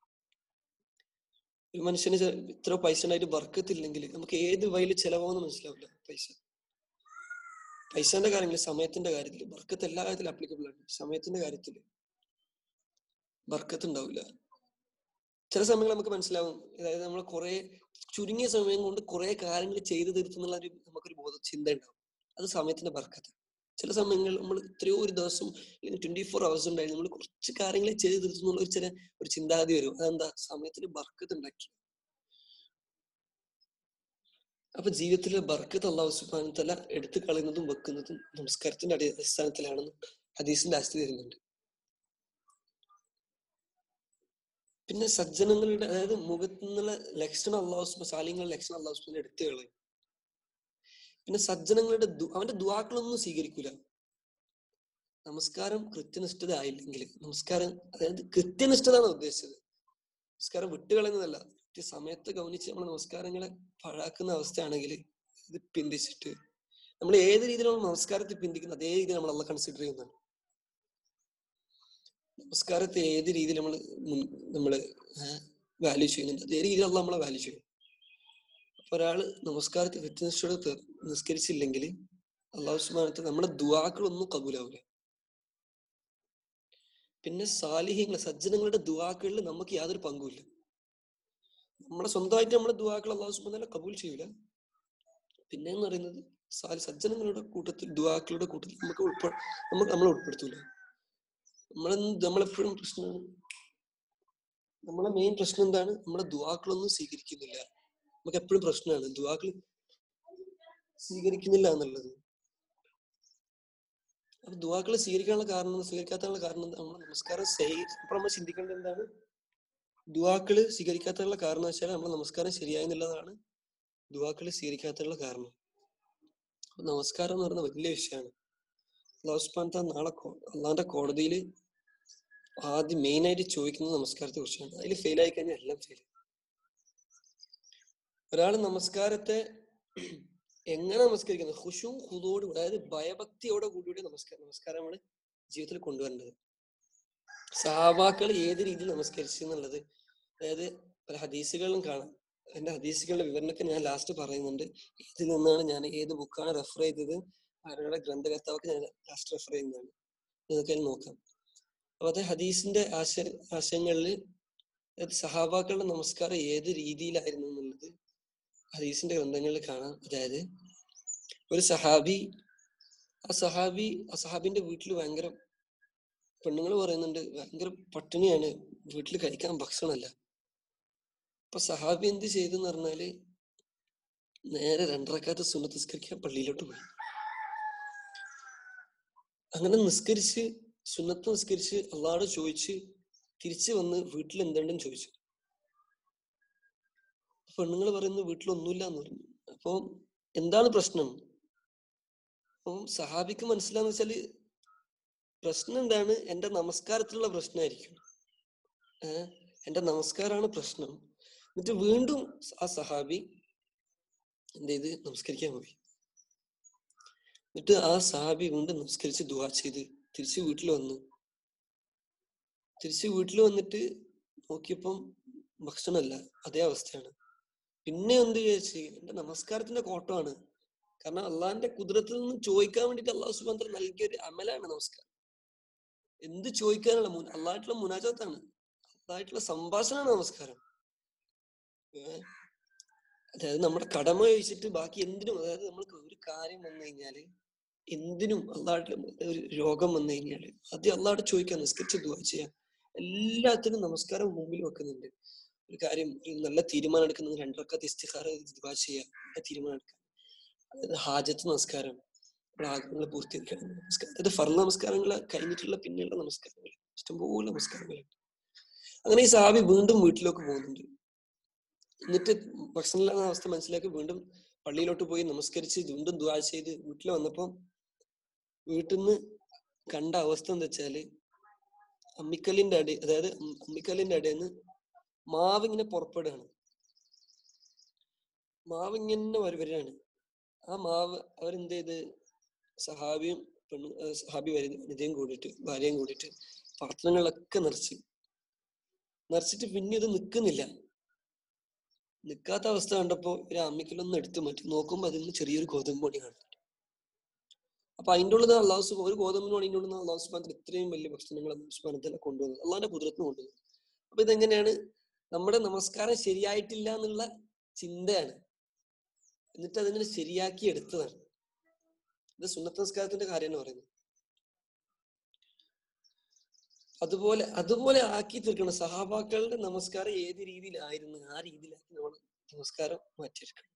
ഒരു മനുഷ്യന് ഇത്ര പൈസ ഉണ്ടായിട്ട് ബർക്കത്ത് ഇല്ലെങ്കിൽ നമുക്ക് ഏത് വഴിയിൽ ചെലവാന്ന് മനസ്സിലാവില്ല പൈസ പൈസന്റെ കാര്യത്തിൽ സമയത്തിന്റെ കാര്യത്തിൽ ബർക്കത്ത് എല്ലാ കാര്യത്തിലും ആപ്ലിക്കബിൾ ആണ് സമയത്തിന്റെ കാര്യത്തിൽ ബർക്കത്ത് ഉണ്ടാവില്ല ചില സമയങ്ങൾ നമുക്ക് മനസ്സിലാവും അതായത് നമ്മൾ കുറെ ചുരുങ്ങിയ സമയം കൊണ്ട് കുറെ കാര്യങ്ങൾ ചെയ്തു തീർത്തുന്നുള്ള ഒരു നമുക്കൊരു ബോധ ചിന്ത ഉണ്ടാവും അത് സമയത്തിന്റെ ബർക്കത്ത് ചില സമയങ്ങൾ നമ്മൾ എത്രയോ ഒരു ദിവസം ട്വന്റി ഫോർ അവേഴ്സ് ഉണ്ടായി നമ്മൾ കുറച്ച് കാര്യങ്ങൾ ചെയ്തു തീർത്തു എന്നുള്ള ഒരു ചില ഒരു ചിന്താഗതി വരും അതെന്താ സമയത്തിന് ബർക്കത്ത് ഉണ്ടാക്കി അപ്പൊ ജീവിതത്തിലെ ബർക്കത്ത് അള്ളാഹു സുബാന തല എടുത്തു കളയുന്നതും വെക്കുന്നതും നമസ്കാരത്തിന്റെ അടി അടിസ്ഥാനത്തിലാണെന്ന് ഹദീസിന്റെ ആസ്തി തരുന്നുണ്ട് പിന്നെ സജ്ജനങ്ങളുടെ അതായത് മുഖത്തു നിന്നുള്ള ലക്ഷണം അള്ളാഹു സുബ സാലിങ്ങളുടെ ലക്ഷണം അള്ളാഹു സുബാൻ എടുത്തു കളയും പിന്നെ സജ്ജനങ്ങളുടെ ദു- അവന്റെ ദുവാക്കളൊന്നും സ്വീകരിക്കൂല നമസ്കാരം കൃത്യനിഷ്ഠത ആയില്ലെങ്കിൽ നമസ്കാരം അതായത് കൃത്യനിഷ്ഠത ആണ് ഉദ്ദേശിച്ചത് നമസ്കാരം വിട്ടുകളയുന്നതല്ല കൃത്യസമയത്ത് ഗൗനിച്ച് നമ്മൾ നമസ്കാരങ്ങളെ പാഴാക്കുന്ന അവസ്ഥയാണെങ്കിൽ ഇത് പിന്തിച്ചിട്ട് നമ്മൾ ഏത് രീതിയിലാണ് നമസ്കാരത്തെ പിന്തിക്കുന്നത് അതേ രീതിയിൽ നമ്മൾ അള്ള കൺസിഡർ ചെയ്യുന്നതാണ് നമസ്കാരത്തെ ഏത് രീതിയിൽ നമ്മൾ നമ്മള് വാല്യൂ ചെയ്യുന്നുണ്ട് അതേ രീതിയിൽ അള്ള നമ്മളെ വാല്യൂ ചെയ്യും അപ്പൊ ഒരാള് നമസ്കാരത്തെ കൃത്യനിഷ്ഠയോടെ തീർ- നിസ്കരിച്ചില്ലെങ്കിൽ അള്ളാഹു സുബ്ഹാനഹു വ നമ്മുടെ ദുവാക്കളൊന്നും കബൂലാവില്ല പിന്നെ സാലിഹ്യങ്ങൾ സജ്ജനങ്ങളുടെ ദുവാക്കളിൽ നമുക്ക് യാതൊരു പങ്കുമില്ല നമ്മളെ സ്വന്തമായിട്ട് നമ്മുടെ ദുവാക്കൾ അള്ളാഹു സുബ്ഹാനഹു കബൂൽ ചെയ്യൂല പിന്നെ എന്ന് പറയുന്നത് സാലി സജ്ജനങ്ങളുടെ കൂട്ടത്തിൽ ദുവാക്കളുടെ കൂട്ടത്തിൽ നമുക്ക് ഉൾപ്പെ നമുക്ക് നമ്മളെ ഉൾപ്പെടുത്തൂല നമ്മളെന്ത് നമ്മളെപ്പോഴും പ്രശ്നമാണ് നമ്മളെ മെയിൻ പ്രശ്നം എന്താണ് നമ്മുടെ ദുവാക്കളൊന്നും സ്വീകരിക്കുന്നില്ല നമുക്ക് എപ്പോഴും പ്രശ്നമാണ് ദുവാക്കൾ സ്വീകരിക്കുന്നില്ല എന്നുള്ളത് അപ്പൊ ദുവാക്കൾ സ്വീകരിക്കാനുള്ള കാരണം സ്വീകരിക്കാത്തതിനുള്ള കാരണം എന്താ? നമ്മൾ നമസ്കാരം ചെയ് അപ്പൊ നമ്മൾ ചിന്തിക്കേണ്ടത് എന്താണ് ദുവാക്കള് സ്വീകരിക്കാത്തതിനുള്ള കാരണം വെച്ചാൽ നമ്മൾ നമസ്കാരം ശരിയായെന്നുള്ളതാണ് ദുവാക്കള് സ്വീകരിക്കാത്തതിനുള്ള കാരണം അപ്പൊ നമസ്കാരം എന്ന് പറയുന്നത് വലിയ വിഷയമാണ് അള്ളാഹുസ്മാനത്തെ നാളെ കോ- അള്ളാന്റെ കോടതിയിൽ ആദ്യം മെയിൻ ആയിട്ട് ചോദിക്കുന്നത് നമസ്കാരത്തെ കുറിച്ചാണ് അതിൽ ഫെയിൽ ആയി കഴിഞ്ഞാൽ എല്ലാം ഫെയിൽ ഒരാൾ നമസ്കാരത്തെ എങ്ങനെ നമസ്കരിക്കുന്നത് ഹുഷും ഹുദോടും അതായത് ഭയഭക്തിയോടെ കൂടിയുടെ നമസ്കാരം നമസ്കാരം നമ്മൾ ജീവിതത്തിൽ കൊണ്ടുവരേണ്ടത് സഹാബാക്കൾ ഏത് രീതിയിൽ നമസ്കരിച്ചു എന്നുള്ളത് അതായത് പല ഹദീസുകളിലും കാണാം എന്റെ ഹദീസുകളുടെ വിവരണമൊക്കെ ഞാൻ ലാസ്റ്റ് പറയുന്നുണ്ട് ഇതിൽ നിന്നാണ് ഞാൻ ഏത് ബുക്കാണ് റെഫർ ചെയ്തത് ആരുടെ ഗ്രന്ഥകർത്താവൊക്കെ ഞാൻ ലാസ്റ്റ് റെഫർ ചെയ്യുന്നതാണ് നിങ്ങൾക്ക് അതിൽ നോക്കാം അപ്പൊ അത് ഹദീസിന്റെ ആശയ ആശയങ്ങളിൽ അതായത് സഹാബാക്കളുടെ നമസ്കാരം ഏത് രീതിയിലായിരുന്നു എന്നുള്ളത് ഹദീസിന്റെ ഗ്രന്ഥങ്ങളിൽ കാണാം അതായത് ഒരു സഹാബി ആ സഹാബി ആ സഹാബിന്റെ വീട്ടിൽ ഭയങ്കര പെണ്ണുങ്ങൾ പറയുന്നുണ്ട് ഭയങ്കര പട്ടിണിയാണ് വീട്ടിൽ കഴിക്കാൻ ഭക്ഷണമല്ല അപ്പൊ സഹാബി എന്ത് ചെയ്തു എന്ന് പറഞ്ഞാല് നേരെ രണ്ടരക്കാത്ത സുന്നത്ത് നിസ്കരിക്കാൻ പള്ളിയിലോട്ട് പോയി അങ്ങനെ നിസ്കരിച്ച് സുന്നത്ത് നിസ്കരിച്ച് അള്ളാഹോട് ചോദിച്ച് തിരിച്ചു വന്ന് വീട്ടിൽ എന്തുണ്ടെന്ന് ചോദിച്ചു പെണ്ണുങ്ങൾ പറയുന്നു വീട്ടിലൊന്നുമില്ല എന്ന് പറഞ്ഞു അപ്പൊ എന്താണ് പ്രശ്നം അപ്പം സഹാബിക്ക് മനസ്സിലാന്ന് വെച്ചാല് പ്രശ്നം എന്താണ് എന്റെ നമസ്കാരത്തിലുള്ള പ്രശ്നമായിരിക്കും ഏഹ് എന്റെ നമസ്കാരമാണ് പ്രശ്നം എന്നിട്ട് വീണ്ടും ആ സഹാബി എന്ത് ചെയ്ത് നമസ്കരിക്കാൻ പോയി എന്നിട്ട് ആ സഹാബി വീണ്ടും നമസ്കരിച്ച് ദുവാ ചെയ്ത് തിരിച്ച് വീട്ടിൽ വന്നു തിരിച്ച് വീട്ടിൽ വന്നിട്ട് നോക്കിയപ്പം ഭക്ഷണമല്ല അതേ അവസ്ഥയാണ് പിന്നെ എന്ത് വിചാരിച്ച് എന്റെ നമസ്കാരത്തിന്റെ കോട്ടമാണ് കാരണം അള്ളാഹിന്റെ കുതിരത്തിൽ നിന്ന് ചോദിക്കാൻ വേണ്ടിട്ട് അള്ളാഹു സുബാൻ നൽകിയ ഒരു അമലാണ് നമസ്കാരം എന്ത് ചോദിക്കാനുള്ള മുൻ അള്ളാഹായിട്ടുള്ള മുനാജാത്താണ് അള്ളാഹായിട്ടുള്ള സംഭാഷണമാണ് നമസ്കാരം ഏഹ് അതായത് നമ്മുടെ കടമ കഴിച്ചിട്ട് ബാക്കി എന്തിനും അതായത് നമ്മൾക്ക് ഒരു കാര്യം വന്നു കഴിഞ്ഞാല് എന്തിനും അള്ളാഹുടെ ഒരു രോഗം വന്നു കഴിഞ്ഞാല് അത് അള്ളാഹോട് ചോദിക്കാം നിസ്കരിച്ച് ദുവാ ചെയ്യാം എല്ലാത്തിനും നമസ്കാരം മുമ്പിൽ വെക്കുന്നുണ്ട് ഒരു കാര്യം ഈ നല്ല തീരുമാനം എടുക്കുന്നത് രണ്ടരക്കത്ത് ഇസ്തിഖാറ ദുവാ ചെയ്യാം നല്ല തീരുമാനം എടുക്കാം അതായത് ഹാജത്ത് നമസ്കാരം നമ്മുടെ ആഗ്രഹങ്ങൾ പൂർത്തീകരിക്കണം നമസ്കാരം അതായത് ഫർള നമസ്കാരങ്ങൾ കഴിഞ്ഞിട്ടുള്ള പിന്നെയുള്ള നമസ്കാരങ്ങൾ ഇഷ്ടംപോലെ നമസ്കാരങ്ങളുണ്ട് അങ്ങനെ ഈ സാബി വീണ്ടും വീട്ടിലേക്ക് പോകുന്നുണ്ട് എന്നിട്ട് ഭക്ഷണമില്ലാത്ത അവസ്ഥ മനസ്സിലാക്കി വീണ്ടും പള്ളിയിലോട്ട് പോയി നമസ്കരിച്ച് വീണ്ടും ദുആ ചെയ്ത് വീട്ടിൽ വന്നപ്പം വീട്ടിൽ നിന്ന് കണ്ട അവസ്ഥ എന്താ വെച്ചാല് അമ്മിക്കല്ലിന്റെ അടി അതായത് അം- അമ്മിക്കല്ലിന്റെ അടിയിൽ നിന്ന് മാവ് ഇങ്ങനെ പുറപ്പെടുകയാണ് മാവ് ഇങ്ങനെ വരു വരികയാണ് ആ മാവ് അവരെന്ത് ചെയ്ത് സഹാബിയും പെണ്ണു ഏർ സഹാബി വരി വനിതയും കൂടിയിട്ട് ഭാര്യയും കൂടിയിട്ട് പാത്രങ്ങളിലൊക്കെ നിറച്ച് നിറച്ചിട്ട് പിന്നെ ഇത് നിൽക്കുന്നില്ല നിൽക്കാത്ത അവസ്ഥ കണ്ടപ്പോ ഒരു അമ്മിക്കലൊന്ന് എടുത്തു മാറ്റി നോക്കുമ്പോ അതിൽ നിന്ന് ചെറിയൊരു ഗോതമ്പ് പൊടി കാണുന്നുണ്ട് അപ്പൊ അതിൻ്റെ ഉള്ളിൽ അള്ളാഹു സുബ ഒരു ഗോതമ്പ് പൊടിൻ്റെ ഉള്ളിൽ നിന്ന് അള്ളാഹു സുബാനത്തിൽ ഇത്രയും വലിയ ഭക്ഷണങ്ങൾ സുബാനത്തിലെ കൊണ്ടുവന്നത് അള്ളാഹിന്റെ കുതിരത്തിന് കൊണ്ടുവന്നത് അപ്പൊ ഇതെങ്ങനെയാണ് നമ്മുടെ നമസ്കാരം ശരിയായിട്ടില്ല എന്നുള്ള ചിന്തയാണ് എന്നിട്ട് അതിനെ ശരിയാക്കി എടുത്തതാണ് ഇത് സുന്നത്ത് നമസ്കാരത്തിന്റെ കാര്യം എന്ന് പറയുന്നത് അതുപോലെ അതുപോലെ ആക്കി തീർക്കണം സഹാബാക്കളുടെ നമസ്കാരം ഏത് രീതിയിലായിരുന്നു ആ രീതിയിലാക്കി നമ്മൾ നമസ്കാരം മാറ്റിയെടുക്കണം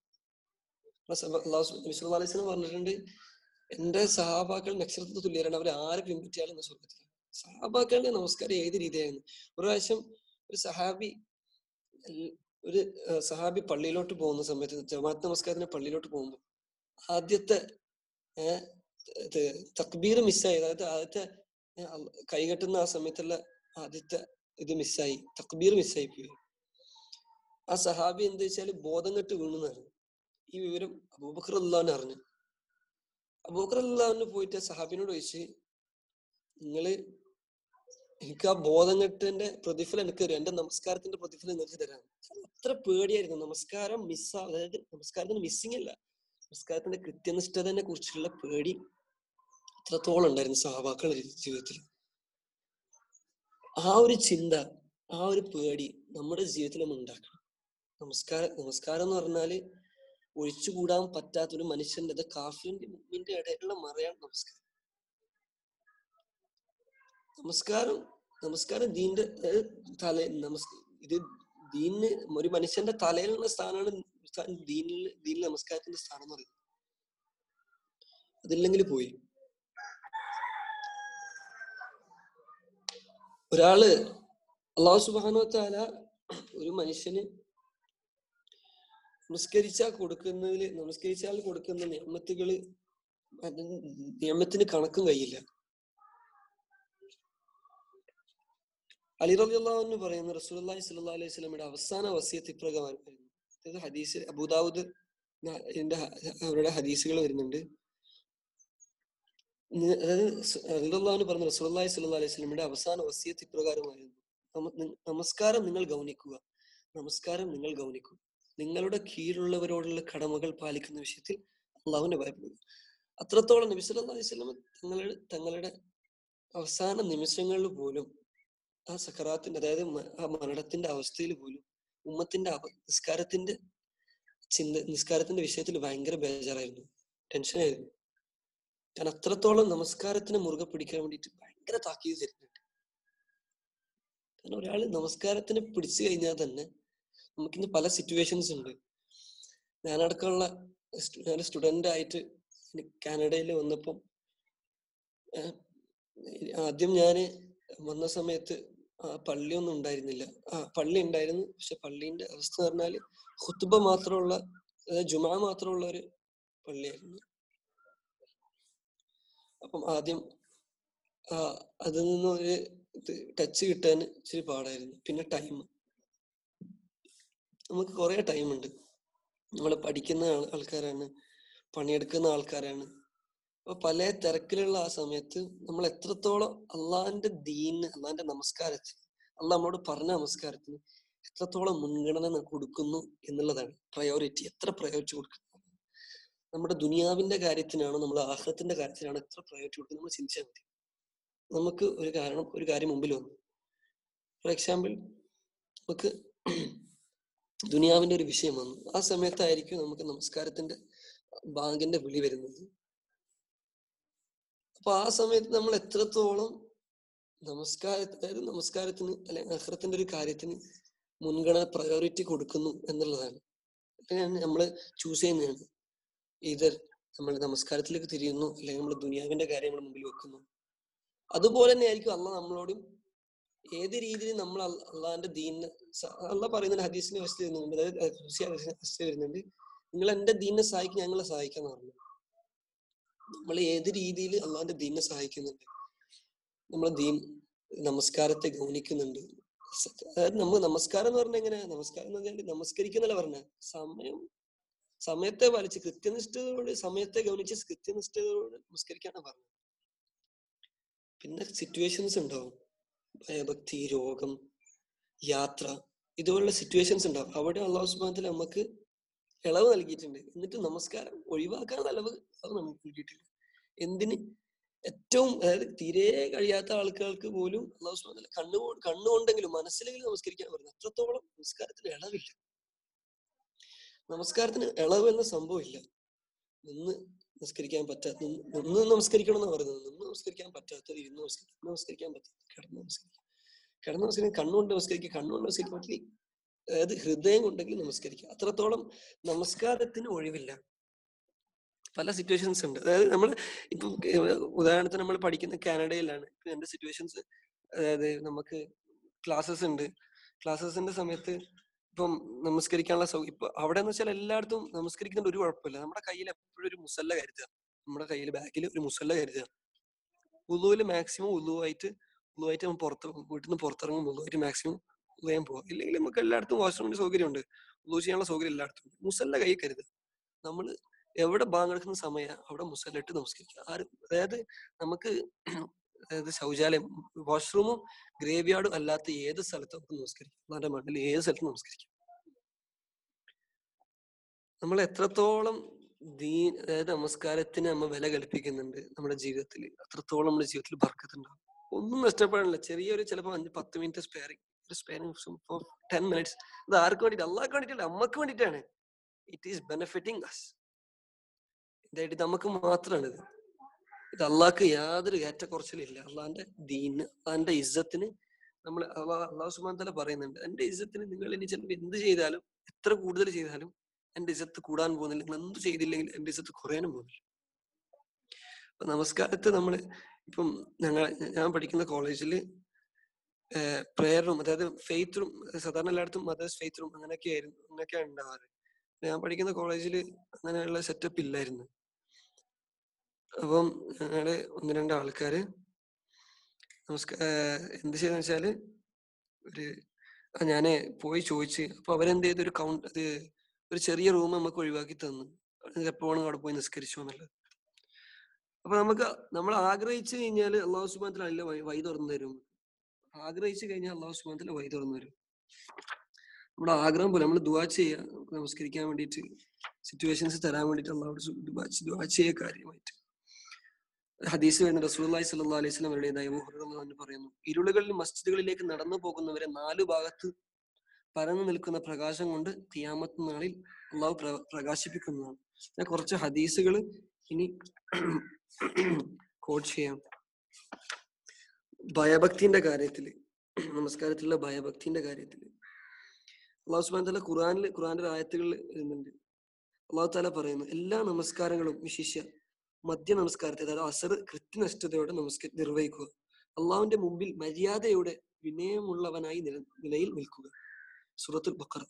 അള്ളാഹു പറഞ്ഞിട്ടുണ്ട് എന്റെ സഹാബാക്കൾ നക്ഷത്രത്തിൽ തുല്യരാണ് അവർ ആരെ പിൻപറ്റിയാലും എന്ന സ്വർഗത്തിലാണ് സഹാബാക്കളുടെ നമസ്കാരം ഏത് രീതിയായിരുന്നു ഒരു പ്രാവശ്യം ഒരു സഹാബി എൽ- ഒരു ആ, സഹാബി പള്ളിയിലോട്ട് പോകുന്ന സമയത്ത് ജമാഅത്ത് നമസ്കാരത്തിന് പള്ളിയിലോട്ട് പോകുമ്പോൾ ആദ്യത്തെ ഏഹ് ഇത് തക്ബീർ മിസ്സായി അതായത് ആദ്യത്തെ ഏ, അള്ള- കൈകെട്ടുന്ന ആ സമയത്തുള്ള ആദ്യത്തെ ഇത് മിസ്സായി തക്ബീർ മിസ്സായി പോയി ആ സഹാബി എന്താ വെച്ചാല് ബോധം കെട്ട് വീണെന്നാണ് ഈ വിവരം അബൂബക്കർ അള്ളാഹിനെ അറിഞ്ഞു അബൂബക്കർ അള്ളാഹിന് പോയിട്ട് ആ സഹാബിനോട് ചോദിച്ച് നിങ്ങള് എനിക്ക് ആ ബോധം കെട്ടിന്റെ പ്രതിഫലം എനിക്ക് തരും എന്റെ നമസ്കാരത്തിന്റെ പ്രതിഫലം നിങ്ങൾക്ക് തരാം അത്ര പേടിയായിരുന്നു നമസ്കാരം മിസ്സാ അതായത് നമസ്കാരത്തിന് മിസ്സിങ് അല്ല നമസ്കാരത്തിന്റെ കൃത്യനിഷ്ഠതനെ കുറിച്ചുള്ള പേടി അത്രത്തോളം ഉണ്ടായിരുന്നു സഹാബാക്കളുടെ ജീവിതത്തിൽ ആ ഒരു ചിന്ത ആ ഒരു പേടി നമ്മുടെ ജീവിതത്തിൽ നമ്മൾ ഉണ്ടാക്കണം നമസ്കാരം നമസ്കാരം എന്ന് പറഞ്ഞാല് ഒഴിച്ചുകൂടാൻ പറ്റാത്ത ഒരു മനുഷ്യന്റെ അത് കാഫിന്റെ മുമ്പിന്റെ ഇടയിലുള്ള മറയാണ് നമസ്കാരം നമസ്കാരം നമസ്കാരം ദീന്റെ അതായത് തല നമസ് ഇത് ദീനിന് ഒരു മനുഷ്യന്റെ തലയിലുള്ള സ്ഥാനമാണ് ദീനിൽ ദീനിൽ നമസ്കാരത്തിന്റെ സ്ഥാനം എന്ന് പറയുന്നത് അതില്ലെങ്കിൽ പോയി ഒരാള് അള്ളാഹു സുബാനോ താല ഒരു മനുഷ്യന് നമസ്കരിച്ചാൽ കൊടുക്കുന്നതിൽ നമസ്കരിച്ചാൽ കൊടുക്കുന്ന നിയമത്തുകള് അതിന് നിയമത്തിന് കണക്കും കഴിയില്ല അലി റബി അള്ളാഹു പറയുന്ന റസൂലി സ്വല്ലല്ലാഹു അലൈഹി സ്വലമിയുടെ അവസാന വസിയത്ത് ഇപ്രകാരമായിരുന്നു ഇത് ഹദീസ് അബൂദാവൂദ് ന- ഇതിന്റെ ഹ- അവരുടെ ഹദീസുകൾ വരുന്നുണ്ട് നി- അതായത് അലിഹുല്ലാഹു പറഞ്ഞ റസൂലി സ്വല്ലല്ലാഹു അലൈഹി സ്വലമിയുടെ അവസാന വസിയത്ത് ഇപ്രകാരമായിരുന്നു നമ- നി- നമസ്കാരം നിങ്ങൾ ഗൗനിക്കുക നമസ്കാരം നിങ്ങൾ ഗൗനിക്കുക നിങ്ങളുടെ കീഴിലുള്ളവരോടുള്ള കടമകൾ പാലിക്കുന്ന വിഷയത്തിൽ അള്ളാഹുവിനെ ഭയപ്പെടുക അത്രത്തോളം നബി സല്ലല്ലാഹു അലൈഹി വസല്ലം തങ്ങളുടെ തങ്ങളുടെ അവസാന നിമിഷങ്ങളിൽ പോലും ആ സക്കറാത്തിന്റെ അതായത് മ- ആ മരണത്തിന്റെ അവസ്ഥയിൽ പോലും ഉമ്മത്തിന്റെ അവ നിസ്കാരത്തിന്റെ ചിന്ത നിസ്കാരത്തിന്റെ വിഷയത്തിൽ ഭയങ്കര ബേജാറായിരുന്നു ടെൻഷനായിരുന്നു കാരണം അത്രത്തോളം നമസ്കാരത്തിനെ മുറുകെ പിടിക്കാൻ വേണ്ടിയിട്ട് ഭയങ്കര താക്കീത് തരുന്നുണ്ട് കാരണം ഒരാൾ നമസ്കാരത്തിനെ പിടിച്ചു കഴിഞ്ഞാൽ തന്നെ നമുക്കിന്ന് പല സിറ്റുവേഷൻസ് ഉണ്ട് ഞാനടക്കമുള്ള സ്റ്റു- ഞാൻ സ്റ്റുഡന്റ് ആയിട്ട് കാനഡയിൽ വന്നപ്പം ഏഹ്, ആദ്യം ഞാന് വന്ന സമയത്ത് ആ പള്ളിയൊന്നും ഉണ്ടായിരുന്നില്ല ആ പള്ളി ഉണ്ടായിരുന്നു പക്ഷെ പള്ളീന്റെ അവസ്ഥ എന്ന് പറഞ്ഞാല് ഖുത്ബ മാത്രമുള്ള അതായത് ജുമാ മാത്രമുള്ള ഒരു പള്ളിയായിരുന്നു അപ്പം ആദ്യം ആ അതിൽ നിന്ന് ഒരു ടച്ച് കിട്ടാൻ ഇച്ചിരി പാടായിരുന്നു പിന്നെ ടൈം നമുക്ക് കുറെ ടൈം ഉണ്ട് നമ്മൾ പഠിക്കുന്ന ആൾ- ആൾക്കാരാണ് പണിയെടുക്കുന്ന ആൾക്കാരാണ് അപ്പൊ പല തിരക്കിലുള്ള ആ സമയത്ത് നമ്മൾ എത്രത്തോളം അള്ളാഹിന്റെ ദീന് അള്ളാഹിന്റെ നമസ്കാരത്തിന് അള്ളാഹ് നമ്മളോട് പറഞ്ഞ നമസ്കാരത്തിന് എത്രത്തോളം മുൻഗണന ന- കൊടുക്കുന്നു എന്നുള്ളതാണ് പ്രയോറിറ്റി എത്ര പ്രയോറിറ്റി കൊടുക്കുന്നു നമ്മുടെ ദുനിയാവിന്റെ കാര്യത്തിനാണോ നമ്മൾ ആഹ്ലത്തിന്റെ കാര്യത്തിനാണോ എത്ര പ്രയോറിറ്റി കൊടുക്കുന്നത് നമ്മൾ ചിന്തിച്ചാൽ മതി നമുക്ക് ഒരു കാരണം ഒരു കാര്യം മുമ്പിൽ വന്നു ഫോർ എക്സാമ്പിൾ നമുക്ക് ദുനിയാവിന്റെ ഒരു വിഷയം വന്നു ആ സമയത്തായിരിക്കും നമുക്ക് നമസ്കാരത്തിന്റെ ബാങ്കിന്റെ വിളി വരുന്നത് അപ്പൊ ആ സമയത്ത് നമ്മൾ എത്രത്തോളം നമസ്കാര അതായത് നമസ്കാരത്തിന് അല്ലെങ്കിൽ അഹ്റത്തിന്റെ ഒരു കാര്യത്തിന് മുൻഗണന പ്രയോറിറ്റി കൊടുക്കുന്നു എന്നുള്ളതാണ് അങ്ങനെയാണ് നമ്മൾ ചൂസ് ചെയ്യുന്നതാണ് ഇതർ നമ്മൾ നമസ്കാരത്തിലേക്ക് തിരിയുന്നു അല്ലെങ്കിൽ നമ്മൾ ദുനിയാവിന്റെ കാര്യം നമ്മൾ മുമ്പിൽ വെക്കുന്നു അതുപോലെ തന്നെ ആയിരിക്കും അള്ള നമ്മളോടും ഏത് രീതിയിൽ നമ്മൾ അള്ള- അള്ളാന്റെ ദീനിനെ സ- അള്ള പറയുന്ന ഹദീസിന്റെ അവസ്ഥ വരുന്നുണ്ട് അതായത് അഹ് ഖുദ്സി അവസ്ഥ വരുന്നുണ്ട് നിങ്ങൾ എന്റെ ദീനിനെ സഹായിക്കും ഞങ്ങളെ സഹായിക്കാന്ന് പറഞ്ഞു നമ്മൾ ഏത് രീതിയിൽ അള്ളാന്റെ ദീനിനെ സഹായിക്കുന്നുണ്ട് നമ്മളെ ദീൻ നമസ്കാരത്തെ ഗൗനിക്കുന്നുണ്ട് സ- അതായത് നമ്മൾ നമസ്കാരം എന്ന് പറഞ്ഞാൽ എങ്ങനെയാ നമസ്കാരം എന്ന് പറഞ്ഞാൽ നമസ്കരിക്കുന്നല്ല പറഞ്ഞ സമയം സമയത്തെ പാലിച്ച് കൃത്യനിഷ്ഠതയോട് സമയത്തെ ഗൗനിച്ച് കൃത്യനിഷ്ഠതയോട് നമസ്കരിക്കാനാണ് പറഞ്ഞത് പിന്നെ സിറ്റുവേഷൻസ് ഉണ്ടാവും ഭയഭക്തി രോഗം യാത്ര ഇതുപോലുള്ള സിറ്റുവേഷൻസ് ഉണ്ടാവും അവിടെ അള്ളാഹു സുബാനത്തിൽ നമുക്ക് ഇളവ് നൽകിയിട്ടുണ്ട് എന്നിട്ട് നമസ്കാരം ഒഴിവാക്കാൻ ഇളവ് അത് നമുക്ക് നൽകിയിട്ടില്ല എന്തിന് ഏറ്റവും അതായത് തീരെ കഴിയാത്ത ആൾക്കാർക്ക് പോലും അള്ളാഹു സുബാന കണ്ണുകൊണ്ട് കണ്ണുകൊണ്ടെങ്കിലും മനസ്സിലെങ്കിലും നമസ്കരിക്കാൻ പറഞ്ഞു അത്രത്തോളം നമസ്കാരത്തിന് ഇളവ് എന്ന സംഭവം ഇല്ല നിന്ന് നമസ്കരിക്കാൻ പറ്റാത്ത നിന്ന് നിന്ന് നമസ്കരിക്കണം എന്ന് പറയുന്നത് നിന്ന് നമസ്കരിക്കാൻ പറ്റാത്തത് ഇരുന്ന് നമസ്കരിക്കും നമസ്കരിക്കാൻ പറ്റാത്ത കിടന്ന് നമസ്കരിക്കും കിടന്ന് നമസ്കരിക്കാൻ കണ്ണുകൊണ്ട് നമസ്കരിക്കുക കണ്ണുകൊണ്ട് നമസ്കരിക്കാൻ പറ്റില്ല അതായത് ഹൃദയം കൊണ്ടെങ്കിൽ നമസ്കരിക്കുക അത്രത്തോളം നമസ്കാരത്തിന് ഒഴിവില്ല പല സിറ്റുവേഷൻസ് ഉണ്ട് അതായത് നമ്മൾ ഇപ്പം ഏർ ഉദാഹരണത്തിന് നമ്മൾ പഠിക്കുന്ന കാനഡയിലാണ് ഇപ്പൊ എന്റെ സിറ്റുവേഷൻസ് അതായത് നമുക്ക് ക്ലാസ്സസ് ഉണ്ട് ക്ലാസ്സസിന്റെ സമയത്ത് ഇപ്പം നമസ്കരിക്കാനുള്ള സൗ ഇപ്പൊ അവിടെ എന്ന് വെച്ചാൽ എല്ലായിടത്തും നമസ്കരിക്കുന്നതിന് ഒരു കുഴപ്പമില്ല നമ്മുടെ കയ്യിൽ എപ്പോഴും ഒരു മുസല്ല കരുതുക നമ്മുടെ കയ്യിൽ ബാഗിൽ ഒരു മുസല്ല കരുതുക ഉളുവിൽ മാക്സിമം ഉളുവായിട്ട് ഉളുവായിട്ട് നമ്മൾ പുറത്ത് വീട്ടിൽ നിന്ന് പുറത്തിറങ്ങും ഉളുവായിട്ട് മാക്സിമം ഉദയം പോവാം ഇല്ലെങ്കിൽ നമുക്ക് എല്ലായിടത്തും വാഷ്റൂമിന്റെ സൗകര്യമുണ്ട് ഉളു ചെയ്യാനുള്ള സൗകര്യം എല്ലായിടത്തും ഉണ്ട്. മുസല്ല കൈ കരുതുക നമ്മൾ എവിടെ ബാങ്ക് എടുക്കുന്ന സമയം അവിടെ മുസല്ല ഇട്ട് നമസ്കരിക്കുക ആരും അതായത് നമുക്ക് അതായത് ശൗചാലയം വാഷ്റൂമും ഗ്രേവ് യാർഡും അല്ലാത്ത ഏത് സ്ഥലത്തും നമുക്ക് നമസ്കരിക്കാം നമ്മുടെ മണ്ണിൽ ഏത് സ്ഥലത്തും നമസ്കരിക്കാം നമ്മൾ എത്രത്തോളം ദീൻ അതായത് നമസ്കാരത്തിന് നമ്മൾ വില കൽപ്പിക്കുന്നുണ്ട് നമ്മുടെ ജീവിതത്തിൽ അത്രത്തോളം നമ്മുടെ ജീവിതത്തിൽ ബർക്കത്തുണ്ടാവും ഒന്നും നഷ്ടപ്പെടാനില്ല ചെറിയൊരു ചിലപ്പോൾ അഞ്ച് പത്ത് മിനിറ്റ് സ്പെയറിങ് ഒരു സ്പെയറിങ് ഫോർ ടെൻ മിനിറ്റ്സ് അത് ആർക്ക് വേണ്ടിയിട്ട് അള്ളാഹ്ക്ക് വേണ്ടിയിട്ടല്ല അമ്മക്ക് വേണ്ടിയിട്ടാണ് ഇറ്റ് ഈസ് ബെനിഫിറ്റിംഗ് അസ് ഇതായിട്ട് നമുക്ക് മാത്രമാണ് ഇത് ഇത് അള്ളാഹ്ക്ക് യാതൊരു ഏറ്റക്കുറച്ചിലില്ല അള്ളാഹിന്റെ ദീന് അള്ളാഹിന്റെ ഇസ്സത്തിന് നമ്മൾ അള്ളാഹ് അള്ളാഹു സുബാൻ തല പറയുന്നുണ്ട് എന്റെ ഇസ്സത്തിന് നിങ്ങൾ ഇനി ചിലപ്പോൾ എന്ത് ചെയ്താലും എത്ര കൂടുതൽ ചെയ്താലും എന്റെ ഇസ്സത്ത് കൂടാൻ പോകുന്നില്ല നിങ്ങൾ എന്ത് ചെയ്തില്ലെങ്കിൽ എന്റെ ഇസ്സത്ത് കുറയാനും പോകുന്നില്ല അപ്പൊ നമസ്കാരത്തെ നമ്മൾ ഇപ്പം ഞങ്ങൾ ഞാൻ പഠിക്കുന്ന കോളേജിൽ പ്രെയർ റൂം അതായത് ഫെയ്ത്ത് റൂം സാധാരണ എല്ലായിടത്തും മദേഴ്സ് ഫെയ്ത്ത് റൂം അങ്ങനെയൊക്കെ ആയിരുന്നു അങ്ങനെയൊക്കെയാണ് ഉണ്ടാവാറ് ഞാൻ പഠിക്കുന്ന കോളേജിൽ അങ്ങനെയുള്ള സെറ്റപ്പ് ഇല്ലായിരുന്നു അപ്പം ഞങ്ങള് ഒന്ന് രണ്ട് ആൾക്കാര് നമസ്കാ ഏർ എന്ത് ചെയ്തെന്ന് വെച്ചാല് ഒരു ആ ഞാന് പോയി ചോദിച്ച് അപ്പൊ അവരെന്ത് ചെയ്തു ഒരു കൗണ്ട് അത് ഒരു ചെറിയ റൂം നമുക്ക് ഒഴിവാക്കി തന്നു എപ്പോ വേണമെങ്കിൽ അവിടെ പോയി നിസ്കരിച്ചു എന്നുള്ളത് അപ്പൊ നമുക്ക് നമ്മൾ ആഗ്രഹിച്ചു കഴിഞ്ഞാൽ അള്ളാഹു സുബാനത്തിൽ അല്ല വഴി വഴി തുറന്നു തരും ആഗ്രഹിച്ചു കഴിഞ്ഞാൽ അള്ളാഹു സുബാനത്തിൽ വഴി തുറന്നു തരും നമ്മുടെ ആഗ്രഹം പോലെ നമ്മൾ ദുവാ ചെയ്യുക നമുക്ക് നമസ്കരിക്കാൻ വേണ്ടിയിട്ട് സിറ്റുവേഷൻസ് തരാൻ വേണ്ടിയിട്ട് അള്ളാഹോട് ദുവാ ദുവാ ചെയ്യുക കാര്യമായിട്ട് ഹദീസ് വരുന്ന റസൂലുള്ളാഹി സ്വല്ലല്ലാഹു അലൈഹി വസല്ലം അവരുടേതായ എന്ന് പറയുന്നു ഇരുളുകളിൽ മസ്ജിദുകളിലേക്ക് നടന്നു പോകുന്നവരെ നാലു ഭാഗത്ത് പരന്നു നിൽക്കുന്ന പ്രകാശം കൊണ്ട് തിയാമത്ത് നാളിൽ അള്ളാഹു പ്ര- പ്രകാശിപ്പിക്കുന്നതാണ് ഞാൻ കുറച്ച് ഹദീസുകൾ ഇനി കോട്ട് ചെയ്യാം ഭയഭക്തിന്റെ കാര്യത്തില് നമസ്കാരത്തിലുള്ള ഭയഭക്തിന്റെ കാര്യത്തില് അള്ളാഹു സുബ്ഹാനഹു തആല ഖുർആനിൽ ഖുർആന്റെ ആയത്തുകളിൽ വരുന്നുണ്ട് അള്ളാഹു താല പറയുന്നു എല്ലാ നമസ്കാരങ്ങളും വിശിഷ്യ മധ്യ നമസ്കാരത്തെ അതായത് അസർ കൃത്യനിഷ്ഠതയോടെ നമസ്ക നിർവഹിക്കുക അള്ളാഹുവിന്റെ മുമ്പിൽ മര്യാദയോടെ വിനയമുള്ളവനായി നില നിലയിൽ നിൽക്കുക സൂറത്തുൽ ബക്കറ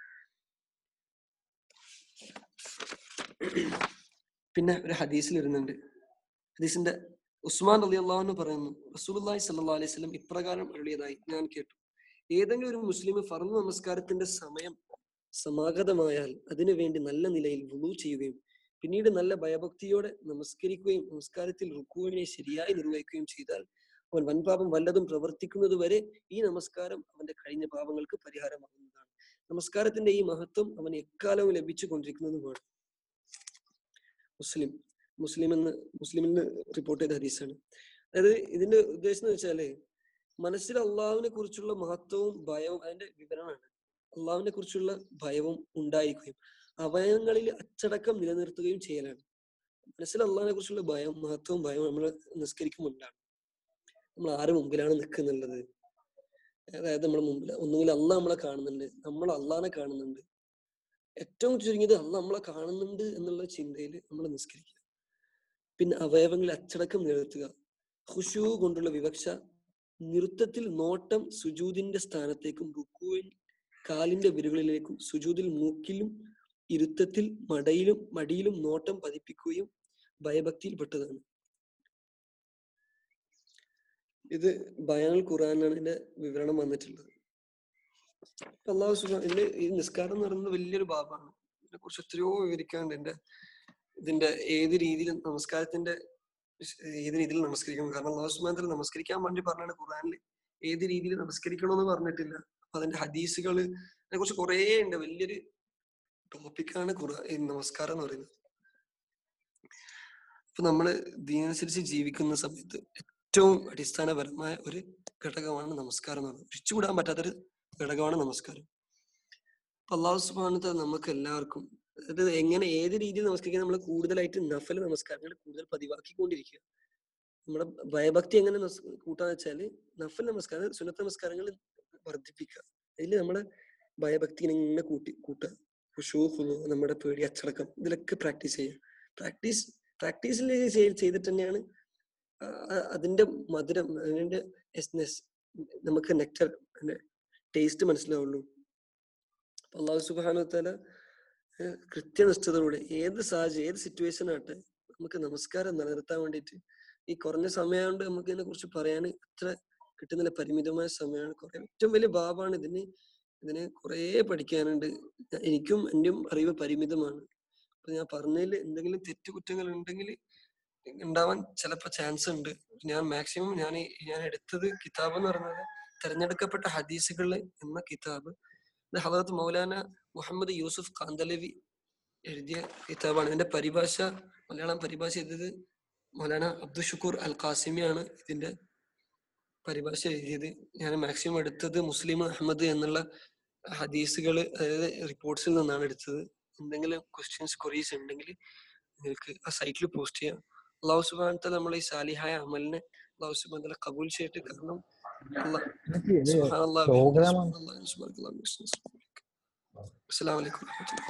പിന്നെ ഒരു ഹദീസിൽ ഇരുന്നുണ്ട് ഹദീസിന്റെ ഉസ്മാൻ അലി അള്ളാഹുന്ന് പറയുന്നു റസൂലുള്ളാഹി സ്വല്ലല്ലാഹു അലൈഹി വസല്ലം ഇപ്രകാരം അരുളിയതായി ഞാൻ കേട്ടു ഏതെങ്കിലും ഒരു മുസ്ലിം ഫർദ് നമസ്കാരത്തിന്റെ സമയം സമാഗതമായാൽ അതിനു വേണ്ടി നല്ല നിലയിൽ വുളു ചെയ്യുകയും പിന്നീട് നല്ല ഭയഭക്തിയോടെ നമസ്കരിക്കുകയും നമസ്കാരത്തിൽ റുക്കുവിനെ ശരിയായി നിർവഹിക്കുകയും ചെയ്താൽ അവൻ വൻപാപം വല്ലതും പ്രവർത്തിക്കുന്നത് വരെ ഈ നമസ്കാരം അവന്റെ കഴിഞ്ഞ പാപങ്ങൾക്ക് പരിഹാരമാകുന്നതാണ് നമസ്കാരത്തിന്റെ ഈ മഹത്വം അവൻ എക്കാലവും ലഭിച്ചു കൊണ്ടിരിക്കുന്നതുമാണ് മുസ്ലിം മുസ്ലിം എന്ന് മുസ്ലിമിന് റിപ്പോർട്ട് ചെയ്ത ഹദീസാണ് അതായത് ഇതിന്റെ ഉദ്ദേശം എന്ന് വെച്ചാല് മനസ്സിൽ അള്ളാഹുവിനെ കുറിച്ചുള്ള മഹത്വവും ഭയവും അതിന്റെ വിവരണമാണ് അള്ളാഹുവിനെ കുറിച്ചുള്ള ഭയവും ഉണ്ടായിരിക്കുകയും അവയവങ്ങളിൽ അച്ചടക്കം നിലനിർത്തുകയും ചെയ്യലാണ് മനസ്സിൽ അള്ളാഹിനെ കുറിച്ചുള്ള ഭയം മഹത്വവും ഭയവും നമ്മൾ നിസ്കരിക്കുമുണ്ടാണ് നമ്മൾ ആരുടെ മുമ്പിലാണ് നിൽക്കുന്നുള്ളത് അതായത് നമ്മുടെ മുമ്പിൽ ഒന്നുകിൽ അള്ളാഹ് നമ്മളെ കാണുന്നുണ്ട് നമ്മൾ അള്ളാഹിനെ കാണുന്നുണ്ട് ഏറ്റവും ചുരുങ്ങിയത് അള്ളാഹ് നമ്മളെ കാണുന്നുണ്ട് എന്നുള്ള ചിന്തയിൽ നമ്മൾ നിസ്കരിക്കുക പിന്നെ അവയവങ്ങളിൽ അച്ചടക്കം നിലനിർത്തുക ഖുശൂ കൊണ്ടുള്ള വിവക്ഷ നൃത്തത്തിൽ നോട്ടം സുജൂദിന്റെ സ്ഥാനത്തേക്കും റുക്കുവിൽ കാലിന്റെ വിരലുകളിലേക്കും സുജൂദിൽ മൂക്കിലും ഇരുത്തത്തിൽ മടയിലും മടിയിലും നോട്ടം പതിപ്പിക്കുകയും ഭയഭക്തിയിൽപ്പെട്ടതാണ് ഇത് ബയാനുൽ ഖുറാനാണ് ഇതിന്റെ വിവരണം വന്നിട്ടുള്ളത് ഇപ്പൊ അള്ളാഹു സുബ്ഹാ ഇതിന്റെ ഈ നിസ്കാരം എന്ന് പറയുന്നത് വലിയൊരു ഭാഗമാണ് ഇതിനെ കുറിച്ച് എത്രയോ വിവരിക്കാണ്ട് എന്റെ ഇതിന്റെ ഏത് രീതിയിൽ നമസ്കാരത്തിന്റെ വിശ- ഏത് രീതിയിൽ നമസ്കരിക്കണം കാരണം അള്ളാഹു സുബ്ഹാനഹു വ നമസ്കരിക്കാൻ വേണ്ടി പറഞ്ഞാണ് ഖുറാനിൽ ഏത് രീതിയിൽ നമസ്കരിക്കണമെന്ന് പറഞ്ഞിട്ടില്ല അപ്പൊ അതിന്റെ ഹദീസുകൾ അതിനെ കുറിച്ച് കുറേ ഉണ്ട് വലിയൊരു ടോപ്പിക്കാണ് ഖുറാ ഈ നമസ്കാരം എന്ന് പറയുന്നത് അപ്പൊ നമ്മള് ദീനനുസരിച്ച് ജീവിക്കുന്ന സമയത്ത് ഏറ്റവും അടിസ്ഥാനപരമായ ഒരു ഘടകമാണ് നമസ്കാരം എന്ന് പറയുന്നത് ഒഴിച്ചുകൂടാൻ പറ്റാത്തൊരു ഘടകമാണ് നമസ്കാരം അള്ളാഹു സുബാനത്തെ നമുക്ക് എല്ലാവർക്കും അത് എങ്ങനെ ഏത് രീതിയിൽ നമസ്കരിക്കാൻ നമ്മൾ കൂടുതലായിട്ട് നഫൽ നമസ്കാരങ്ങൾ കൂടുതൽ പതിവാക്കിക്കൊണ്ടിരിക്കുക നമ്മുടെ ഭയഭക്തി എങ്ങനെ നമസ് കൂട്ടാന്ന് വെച്ചാല് നഫൽ നമസ്കാരം സുന്നത്ത് നമസ്കാരങ്ങൾ വർദ്ധിപ്പിക്കുക അതിൽ നമ്മുടെ ഭയഭക്തി ഇങ്ങനെ കൂട്ടി കൂട്ടുക ഖുശൂഖ് നമ്മുടെ പേടി അച്ചടക്കം ഇതിലൊക്കെ പ്രാക്ടീസ് ചെയ്യുക പ്രാക്ടീസ് പ്രാക്ടീസിൽ ചെയ്തിട്ട് തന്നെയാണ് ആ, ആ, അതിന്റെ മധുരം അതിന്റെ എസ്നെസ് നമുക്ക് നെക്ടർ ടേസ്റ്റ് മനസ്സിലാവുള്ളൂ അപ്പൊ അള്ളാഹു സുബാനുത്തല കൃത്യനിഷ്ഠതയോടെ ഏത് സാഹചര്യം ഏത് സിറ്റുവേഷൻ ആട്ടെ നമുക്ക് നമസ്കാരം നിലനിർത്താൻ വേണ്ടിയിട്ട് ഈ കുറഞ്ഞ സമയം കൊണ്ട് നമുക്ക് ഇതിനെ കുറിച്ച് പറയാൻ അത്ര കിട്ടുന്നില്ല പരിമിതമായ സമയമാണ് കുറെ ഏറ്റവും വലിയ ഭാവമാണ് ഇതിന് ഇതിന് കുറേ പഠിക്കാനുണ്ട് ഞാ- എനിക്കും എന്റെയും അറിവ് പരിമിതമാണ് അപ്പൊ ഞാൻ പറഞ്ഞതിൽ എന്തെങ്കിലും തെറ്റുകുറ്റങ്ങൾ ഉണ്ടെങ്കിൽ ഉണ്ടാവാൻ ചിലപ്പോ ചാൻസ് ഉണ്ട് ഞാൻ മാക്സിമം ഞാൻ ഈ- ഞാൻ എടുത്തത് കിതാബ് എന്ന് പറയുന്നത് തെരഞ്ഞെടുക്കപ്പെട്ട ഹദീസുകൾ എന്ന കിതാബ് ഇത് ഹദറത്ത് മൗലാന മുഹമ്മദ് യൂസുഫ് കാന്തലവി എഴുതിയ കിതാബാണ് ഇതിന്റെ പരിഭാഷ മലയാളം പരിഭാഷ ചെയ്തത് മൗലാന അബ്ദുൽ ഷുക്കൂർ അൽ ഖാസിമിയാണ് ഇതിന്റെ പരിഭാഷ എഴുതിയത് ഞാൻ മാക്സിമം എടുത്തത് മുസ്ലിം അഹമ്മദ് എന്നുള്ള ഹദീസുകൾ അതായത് റിപ്പോർട്ട്സിൽ നിന്നാണ് എടുത്തത് എന്തെങ്കിലും ക്വസ്റ്റ്യൻസ് ക്വറീസ് ഉണ്ടെങ്കിൽ നിങ്ങൾക്ക് ആ സൈറ്റിൽ പോസ്റ്റ് ചെയ്യാം അള്ളാഹു സുബാൻ നമ്മൾ ഈ സാലിഹായ അമലിനെ അള്ളാഹു സുബാൻ തല കബൂൽ ചെയ്തിട്ട് കാരണം അള്ളാഹ്
എനിക്ക് ഇത്
സുബ്ഹാനല്ലാഹ്
program ആണ്.
സുബ്ഹാനല്ലാഹ് സുബ്ഹാനല്ലാഹ് അസ്സലാമു അലൈക്കും വറഹ്മത്തുള്ളാഹി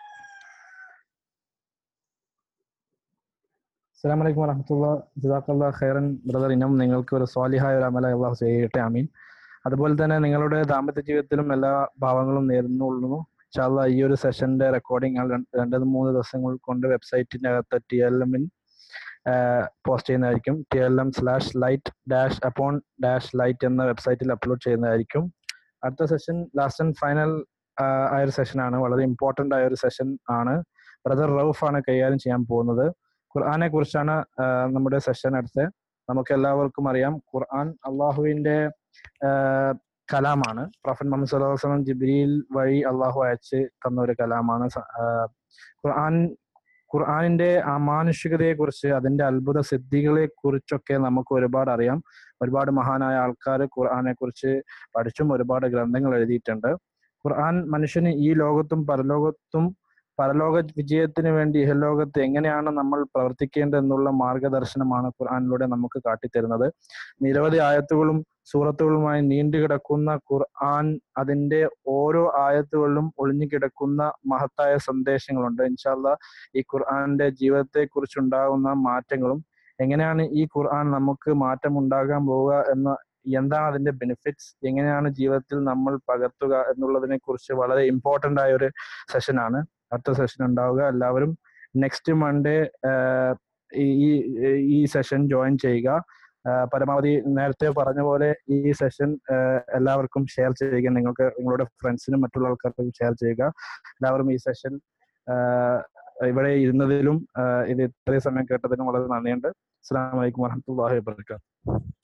അസ്സലാമു അലൈക്കും വറഹമത്തുള്ള ജസാഖല്ലാ ഖൈറൻ ബ്രദർ ഇനം നിങ്ങൾക്ക് ഒരു സ്വാലിഹായ ഒരു അമല അള്ളാഹു ചെയ്യട്ടെ ആമീൻ അതുപോലെ തന്നെ നിങ്ങളുടെ ദാമ്പത്യ ജീവിതത്തിലും എല്ലാ ഭാവങ്ങളും നേരുന്നുള്ളൂ ഇൻഷാല്ല ഈ ഒരു സെഷന്റെ റെക്കോർഡിംഗ് രണ്ട് മൂന്ന് ദിവസങ്ങൾ കൊണ്ട് വെബ്സൈറ്റിന്റെ അകത്ത് ടി എൽ എമ്മിൻ പോസ്റ്റ് ചെയ്യുന്നതായിരിക്കും T L M slash light dash upon dash light എന്ന വെബ്സൈറ്റിൽ അപ്ലോഡ് ചെയ്യുന്നതായിരിക്കും അടുത്ത സെഷൻ ലാസ്റ്റ് ആൻഡ് ഫൈനൽ ആയ ഒരു സെഷനാണ് വളരെ ഇമ്പോർട്ടന്റ് ആയ ഒരു സെഷൻ ആണ് ബ്രദർ റൌഫ് ആണ് കൈകാര്യം ചെയ്യാൻ പോകുന്നത് ഖുർആനെ കുറിച്ചാണ് ആഹ് നമ്മുടെ സെഷൻ അടുത്ത് നമുക്ക് എല്ലാവർക്കും അറിയാം ഖുർആൻ അള്ളാഹുവിന്റെ ആഹ് കലാമാണ് പ്രൊഫൻ മുഹമ്മദ് സ്വല്ലല്ലാഹു അലൈഹി വസല്ലം ജിബ്രീൽ വഴി അള്ളാഹു അയച്ച് തന്ന ഒരു കലാമാണ് സ- ആഹ് ഖുർആൻ ഖുർആനിന്റെ അമാനുഷികതയെ കുറിച്ച് അതിന്റെ അത്ഭുത സിദ്ധികളെ കുറിച്ചൊക്കെ നമുക്ക് ഒരുപാട് അറിയാം ഒരുപാട് മഹാനായ ആൾക്കാർ ഖുർആനെ കുറിച്ച് പഠിച്ചും ഒരുപാട് ഗ്രന്ഥങ്ങൾ എഴുതിയിട്ടുണ്ട് ഖുർആൻ മനുഷ്യന് ഈ ലോകത്തും പരലോകത്തും പരലോക വിജയത്തിന് വേണ്ടി ഇഹലോകത്ത് എങ്ങനെയാണ് നമ്മൾ പ്രവർത്തിക്കേണ്ടത് എന്നുള്ള മാർഗദർശനമാണ് ഖുർആനിലൂടെ നമുക്ക് കാട്ടിത്തരുന്നത് നിരവധി ആയത്തുകളും സൂറത്തുകളുമായി നീണ്ടു കിടക്കുന്ന ഖുർആൻ അതിന്റെ ഓരോ ആയത്തുകളിലും ഒളിഞ്ഞു കിടക്കുന്ന മഹത്തായ സന്ദേശങ്ങളുണ്ട് ഇൻഷാല്ല ഈ ഖുർആന്റെ ജീവിതത്തെ കുറിച്ചുണ്ടാകുന്ന മാറ്റങ്ങളും എങ്ങനെയാണ് ഈ ഖുർആൻ നമുക്ക് മാറ്റം ഉണ്ടാകാൻ പോവുക എന്ന എന്താണ് അതിന്റെ ബെനിഫിറ്റ്സ് എങ്ങനെയാണ് ജീവിതത്തിൽ നമ്മൾ പകർത്തുക എന്നുള്ളതിനെ കുറിച്ച് വളരെ ഇമ്പോർട്ടന്റ് ആയ ഒരു സെഷനാണ് അടുത്ത സെഷൻ ഉണ്ടാവുക എല്ലാവരും നെക്സ്റ്റ് മൺഡേ ഈ ഈ സെഷൻ ജോയിൻ ചെയ്യുക ആഹ് പരമാവധി നേരത്തെ പറഞ്ഞ പോലെ ഈ സെഷൻ എല്ലാവർക്കും ഷെയർ ചെയ്യുക നിങ്ങൾക്ക് നിങ്ങളുടെ ഫ്രണ്ട്സിനും മറ്റുള്ള ആൾക്കാർക്കും ഷെയർ ചെയ്യുക എല്ലാവരും ഈ സെഷൻ ഇവിടെ ഇരുന്നതിലും ആഹ് ഇത് ഇത്രയും സമയം കേട്ടതിനും വളരെ നന്ദിയുണ്ട് അസ്സാം വലൈക്കും വാഹമത്തല്ലാഹി വാബർക്കാത്തു